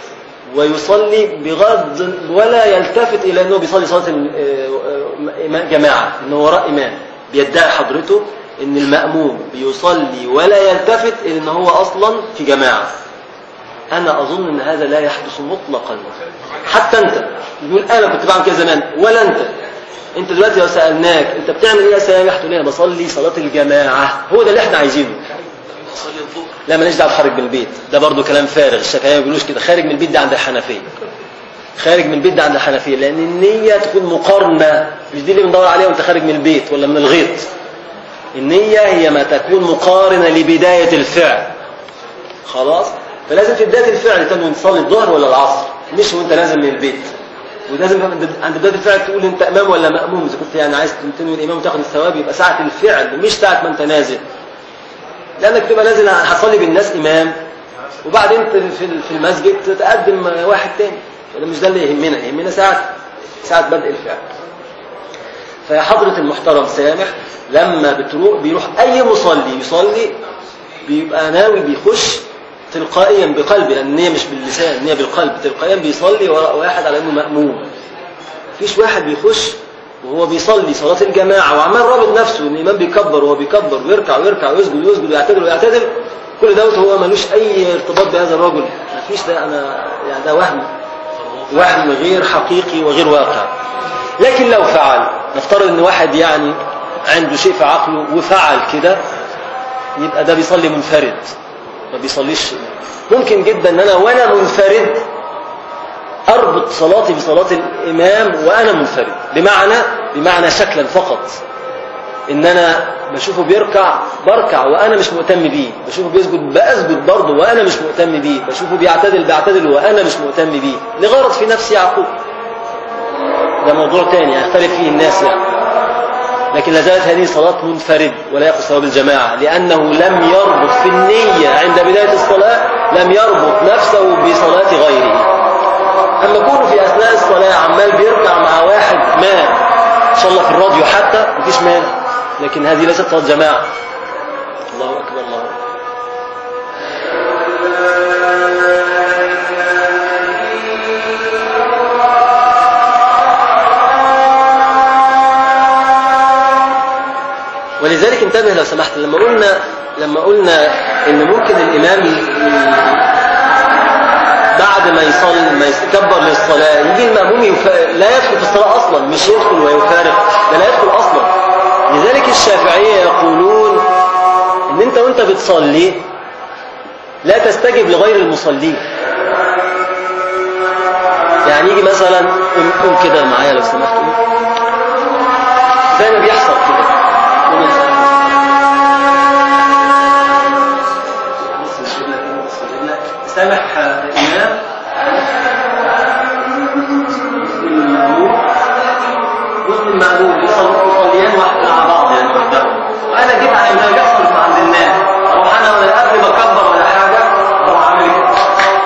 ويصلي بغض ولا يلتفت الى انه بيصلي صلاة ال- آه، آه، جماعة انه وراء امام بيدعي حضرته ان المأموم بيصلي ولا يلتفت الى ان هو اصلا في جماعة انا اظن ان هذا لا يحدث مطلقا حتى انت يقول انا كنت بعمل كده زمان ولا انت انت دلوقتي لو سالناك انت بتعمل ايه يا سامح تقول لي انا بصلي صلاه الجماعه هو ده اللي احنا عايزينه أصلي الظهر لا ماليش دعوه بخارج من البيت ده برضو كلام فارغ الشافعيه ما بيقولوش كده خارج من البيت ده عند الحنفيه خارج من البيت ده عند الحنفيه لان النيه تكون مقارنه مش دي اللي بندور عليها وانت خارج من البيت ولا من الغيط النيه هي ما تكون مقارنه لبدايه الفعل خلاص فلازم في بدايه الفعل تنوي تصلي الظهر ولا العصر مش وانت نازل من البيت ولازم عند بدايه الفعل تقول انت امام ولا ماموم اذا كنت يعني عايز تنوي الامام وتاخد الثواب يبقى ساعه الفعل مش ساعه ما انت نازل لانك تبقى نازل هتصلي بالناس امام وبعدين في في المسجد تتقدم واحد تاني وده مش ده اللي يهمنا يهمنا ساعه ساعه بدء الفعل فيا حضرة المحترم سامح لما بتروح بيروح أي مصلي يصلي بيبقى ناوي بيخش تلقائيا بقلبه لأن النية مش باللسان النية بالقلب تلقائيا بيصلي وراء واحد على إنه مأموم مفيش واحد بيخش وهو بيصلي صلاة الجماعة وعمال رابط نفسه ان الإمام بيكبر وهو بيكبر ويركع ويركع ويسجد ويسجد ويعتدل ويعتدل كل دوت هو ملوش أي ارتباط بهذا الرجل مفيش ده أنا يعني ده وهم وهم غير حقيقي وغير واقع لكن لو فعل نفترض ان واحد يعني عنده شيء في عقله وفعل كده يبقى ده بيصلي منفرد ما بيصليش ممكن جدا ان انا وانا منفرد اربط صلاتي بصلاة الامام وانا منفرد بمعنى بمعنى شكلا فقط ان انا بشوفه بيركع بركع وانا مش مهتم بيه بشوفه بيسجد بسجد برضه وانا مش مهتم بيه بشوفه بيعتدل بعتدل وانا مش مهتم بيه لغرض في نفس يعقوب ده موضوع تاني يختلف فيه الناس يعني لكن لا زالت هذه صلاة منفرد ولا يأخذ ثواب الجماعة لأنه لم يربط في النية عند بداية الصلاة لم يربط نفسه بصلاة غيره أما كونه في أثناء الصلاة عمال بيركع مع واحد ما إن شاء الله في الراديو حتى مفيش مانع لكن هذه ليست صلاة جماعة الله أكبر الله أكبر ولذلك انتبه لو سمحت لما قلنا لما قلنا ان ممكن الامام بعد ما يصلي ما يكبر للصلاه يجي الماموم يف... لا يدخل في الصلاه اصلا مش يدخل ويفارق ده لا يدخل اصلا لذلك الشافعيه يقولون ان انت وانت بتصلي لا تستجب لغير المصلين يعني يجي مثلا قوم قوم كده معايا لو سمحت قوم. زي ما بيحصل كده قوم يا سلام. سامح إمام مسلم المأمون مسلم المأمون يصليان واحد مع بعض يعني وحدهم وأنا جيت عشان ده بيحصل عند الناس أروح أنا ولا قبل ما أكبر ولا حاجة أروح أعمل كده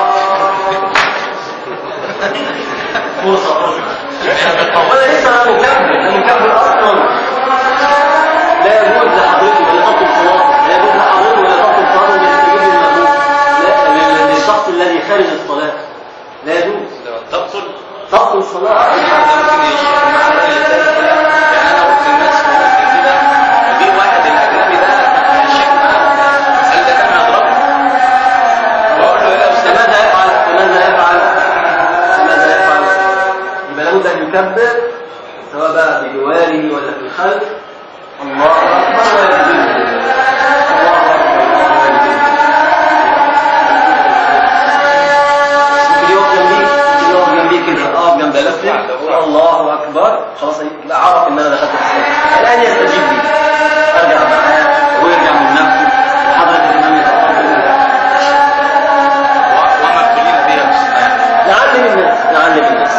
فرصة فرصة هو أنا لسه أنا مكبر أنا مكبر أصلا لا يجوز لحضرتك ولا تبطل صلاته لا يجوز لحضرتك ولا تبطل صلاته ولا تستجيب للمأمون لا لل- للشخص الذي خارج الصلاة لا يجوز تبطل تبطل الصلاة ممكن يشرب مع الراجل الثاني يعني انا قلت الناس ممكن كده وجه واحد الاجنبي ده الشيخ معاه هل ده كان هيضربه؟ بقول له يا استاذ فماذا يفعل فماذا يفعل فماذا يفعل يبقى لابد ان يكبر سواء بقى بجواره ولا في الخلف الله اكبر ولا يكبر الله اكبر ولا يكبر. ممكن يقف جنبي ممكن يقف جنبي كده اقف جنب المسلم الله اكبر خلاص يبقى عرف ان انا دخلت في الصلاه الان يستجيب لي ارجع معاه ويرجع من نفسه وحضرة الامام يتقبل وما ابتلينا بيها في السنه نعلم الناس نعلم الناس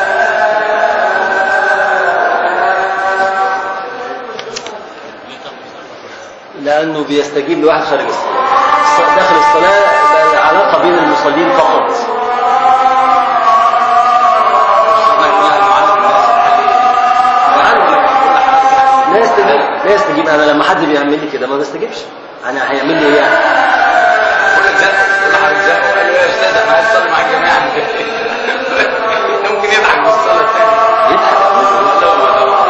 لأنه بيستجيب لواحد خارج الصلاة الص- داخل الصلاة بقى العلاقة بين المصلين فقط لا يستجيب لا يستجيب أنا لما حد بيعمل لي كده ما بستجيبش أنا هيعمل لي إيه يعني ممكن يضحك بالصلاة الثانية يضحك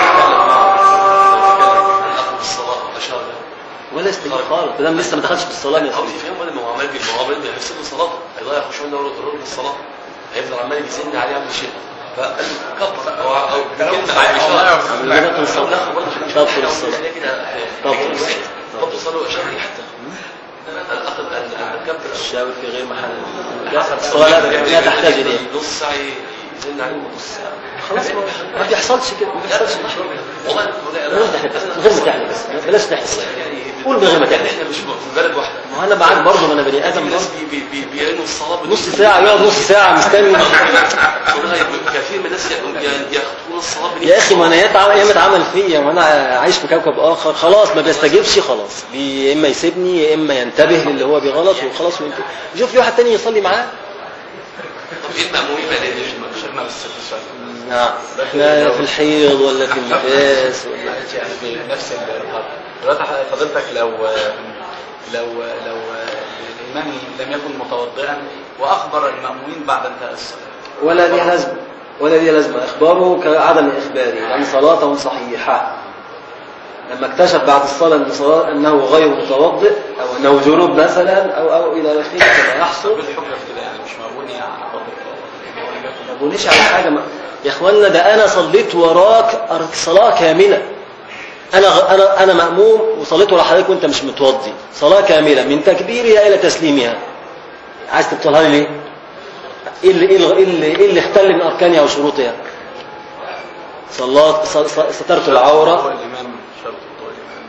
ولا يستجيب خالص ده لسه ما دخلش في الصلاة ما هو يستجيب يفهم ولا ما هو عمال بي- ما هو عمال بيفسد صلاته هيضيع خشوع النور الضروري من الصلاة هيفضل عمال يسن عليه عبد الشيخ فقال كبر او او كلمة معاه مش اللي بطل الصلاة تبطل الصلاة تبطل الصلاة تبطل الصلاة وأشار حتى أنا أخذ أن أن كبر الشاور في غير محل الصلاة لا لا تحتاج إليه نص ساعة يزن عليه نص ساعة خلاص ما- ما بيحصلش كده ما بيحصلش والله بلاش نحلف من غير ما تحلف بس بلاش نحلف قول من غير ما تحلف احنا مش في بلد واحدة ما هو انا معاك برضه ما انا بني ادم الناس برضه بي- بي- بي- بيعينوا الصلاة نص ساعة يقعد نص ساعة مستني والله كثير من الناس ياخذون الصلاة يا اخي ما انا ياما ياما اتعمل فيا وانا عايش في كوكب اخر خلاص ما بيستجيبش خلاص بي- يا اما يسيبني يا اما ينتبه للي هو بغلط وخلاص وينتبه يشوف في واحد تاني يصلي معاه طب ايه المأمومين بقى ليه شيخنا بس السؤال نعم احنا في الحيض ولا في النفاس ولا معلش يعني في نفس النقاط دلوقتي فضيلتك لو لو لو الامام لم يكن متوضئا واخبر المامومين بعد انتهاء الصلاه ولا ليه لازمه ولا ليه لازمه اخباره كعدم اخباره لان صلاته صحيحه لما اكتشف بعد الصلاه ان صلاة انه غير متوضئ او انه جنوب مثلا او او الى اخره كما يحصل بالحجه في كده يعني مش مبني على ما بقوليش على حاجة ما. يا اخوانا ده انا صليت وراك أر- صلاة كاملة انا غ- انا انا مأموم وصليت ورا حضرتك وانت مش متوضي صلاة كاملة من تكبيرها الى تسليمها عايز تبطلها لي ليه ايه اللي ايه اللي, إيه اللي, إيه اللي اختل من اركانها وشروطها صلاة ص- ص- سترت هو العورة الامام شرط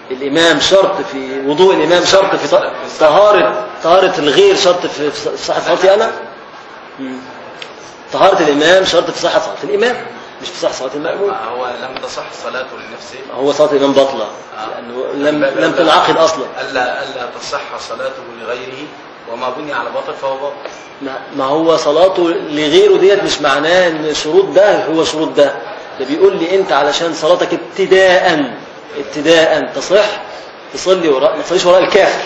الإمام شرط في وضوء الإمام شرط في ط- طهارة طهارة الغير شرط في في صحة صلاتي أنا مم. طهارة الإمام شرط في صحة صلاة الإمام مش في صحة صلاة المأموم هو لم تصح صلاته لنفسه هو صلاة الإمام باطلة لأنه لم لم تنعقد أصلا الا الا تصح صلاته لغيره وما بني على باطل فهو باطل ما ما هو صلاته لغيره ديت مش معناه ان شروط ده هو شروط ده ده بيقول لي انت علشان صلاتك ابتداء ابتداء تصح تصلي وراء ما تصليش وراء الكافر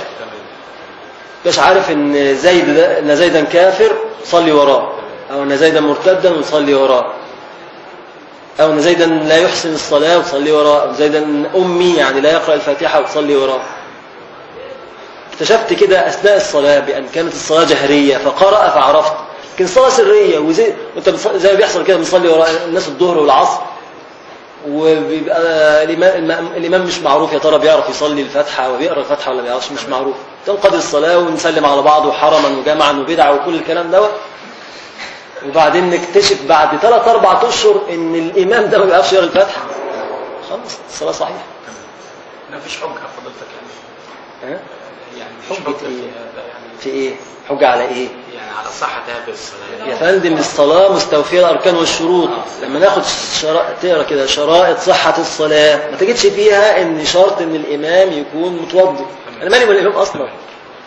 مش عارف ان زيد ده ان زيدا كافر صلي وراه او ان زيدا مرتدا وصلي وراه او ان زيدا لا يحسن الصلاه وتصلي وراه او زيدا امي يعني لا يقرا الفاتحه وتصلي وراه اكتشفت كده اثناء الصلاه بان كانت الصلاه جهريه فقرأ فعرفت لكن الصلاه سريه وزي وانت بتص- زي ما بيحصل كده بنصلي وراء الناس الظهر والعصر وبيبقى الامام الم- الامام مش معروف يا ترى بيعرف يصلي الفاتحه وبيقرا الفاتحه ولا ما بيعرفش مش معروف تنقضي الصلاه ونسلم على بعض وحرما وجمعا وبدعه وكل الكلام دوت وبعدين نكتشف بعد ثلاث اربع اشهر ان الامام ده ما بيعرفش يقرا الفاتحه خلاص الصلاه صحيحه ما فيش حجه فضلتك يعني ها؟ يعني مفيش حجة حجه في إيه؟ هذا يعني في ايه حجه على ايه يعني على صحه هذه الصلاه يا فندم الصلاة مستوفية الأركان والشروط لما ناخد شرا... تقرا كده شرائط صحة الصلاة ما تجدش فيها إن شرط إن الإمام يكون متوضئ أنا مالي بالإمام أصلا لو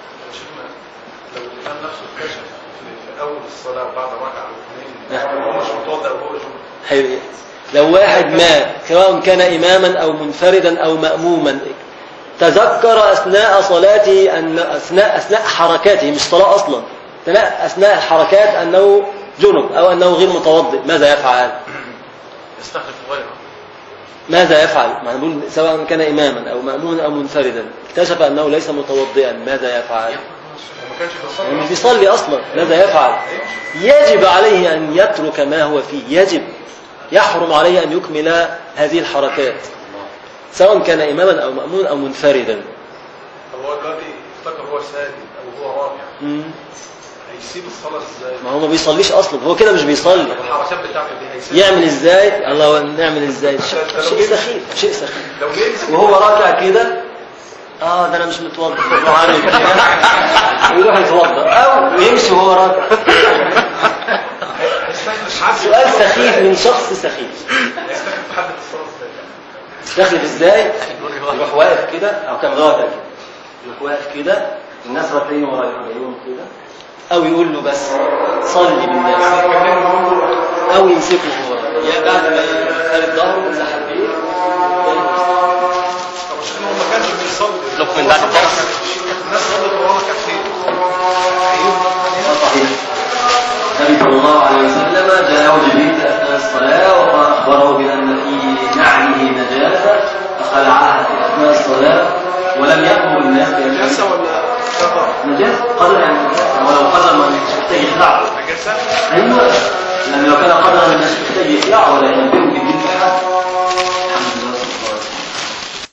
الإمام نفسه اكتشف في في أول الصلاة بعد ركعة أو اثنين هو مش متوضأ وهو جنوب حلو إيه؟ لو واحد مات سواء كان إماما أو منفردا أو مأموما تذكر أثناء صلاته أن أثناء أثناء حركاته مش صلاة أصلا أثناء أثناء الحركات أنه جنب أو أنه غير متوضئ ماذا يفعل؟ يستخلف غيره ماذا يفعل؟ ما نقول سواء كان إماما أو مأموما أو منفردا اكتشف أنه ليس متوضئا ماذا يفعل؟ وما كانش بيصلي يعني مش بيصلي أصلا ماذا يفعل؟ يجب عليه أن يترك ما هو فيه يجب يحرم عليه أن يكمل هذه الحركات سواء كان إماما أو مأمون أو منفردا طب هو دلوقتي افتكر هو ساجد أو هو راكع مم. هيسيب الصلاة ازاي؟ ما هو ما بيصليش أصلا هو كده مش بيصلي الحركات بتاعته دي هيسيب يعمل إزاي؟ الله نعمل إزاي؟ شيء سخيف شيء سخيف لو جه يمسك وهو راكع كده اه ده انا مش متوضا يروح عامل كده ويروح يتوضا او يمشي وهو راكع هيستخلف حد سؤال سخيف من شخص سخيف هيستخلف حد في الصلاة ازاي؟ تستخلف ازاي يروح واقف كده او كان راكع كده يروح واقف كده الناس راكعين وراه يروح جايين كده او يقول له بس صلي بالناس او يمسكه هو يا بعد ما خالد ظهره ومسح البيت طب عشان هو ما كانش بيصلي لو من بعد الدرس. الناس صلت وهو ركعتين صحيح النبي صلى الله عليه وسلم جاءه جبريل اثناء الصلاه واخبره بان في نعله نجاسه فخلعها في اثناء الصلاه ولم يامر الناس بان نجاسة ولا كفر؟ نجاسه قدر يعني نجاسه ولو قدر ما مش محتاج يخلعه نجاسة؟ ايوه لان لو كان قدر مش محتاج يخلعه ولا ينبه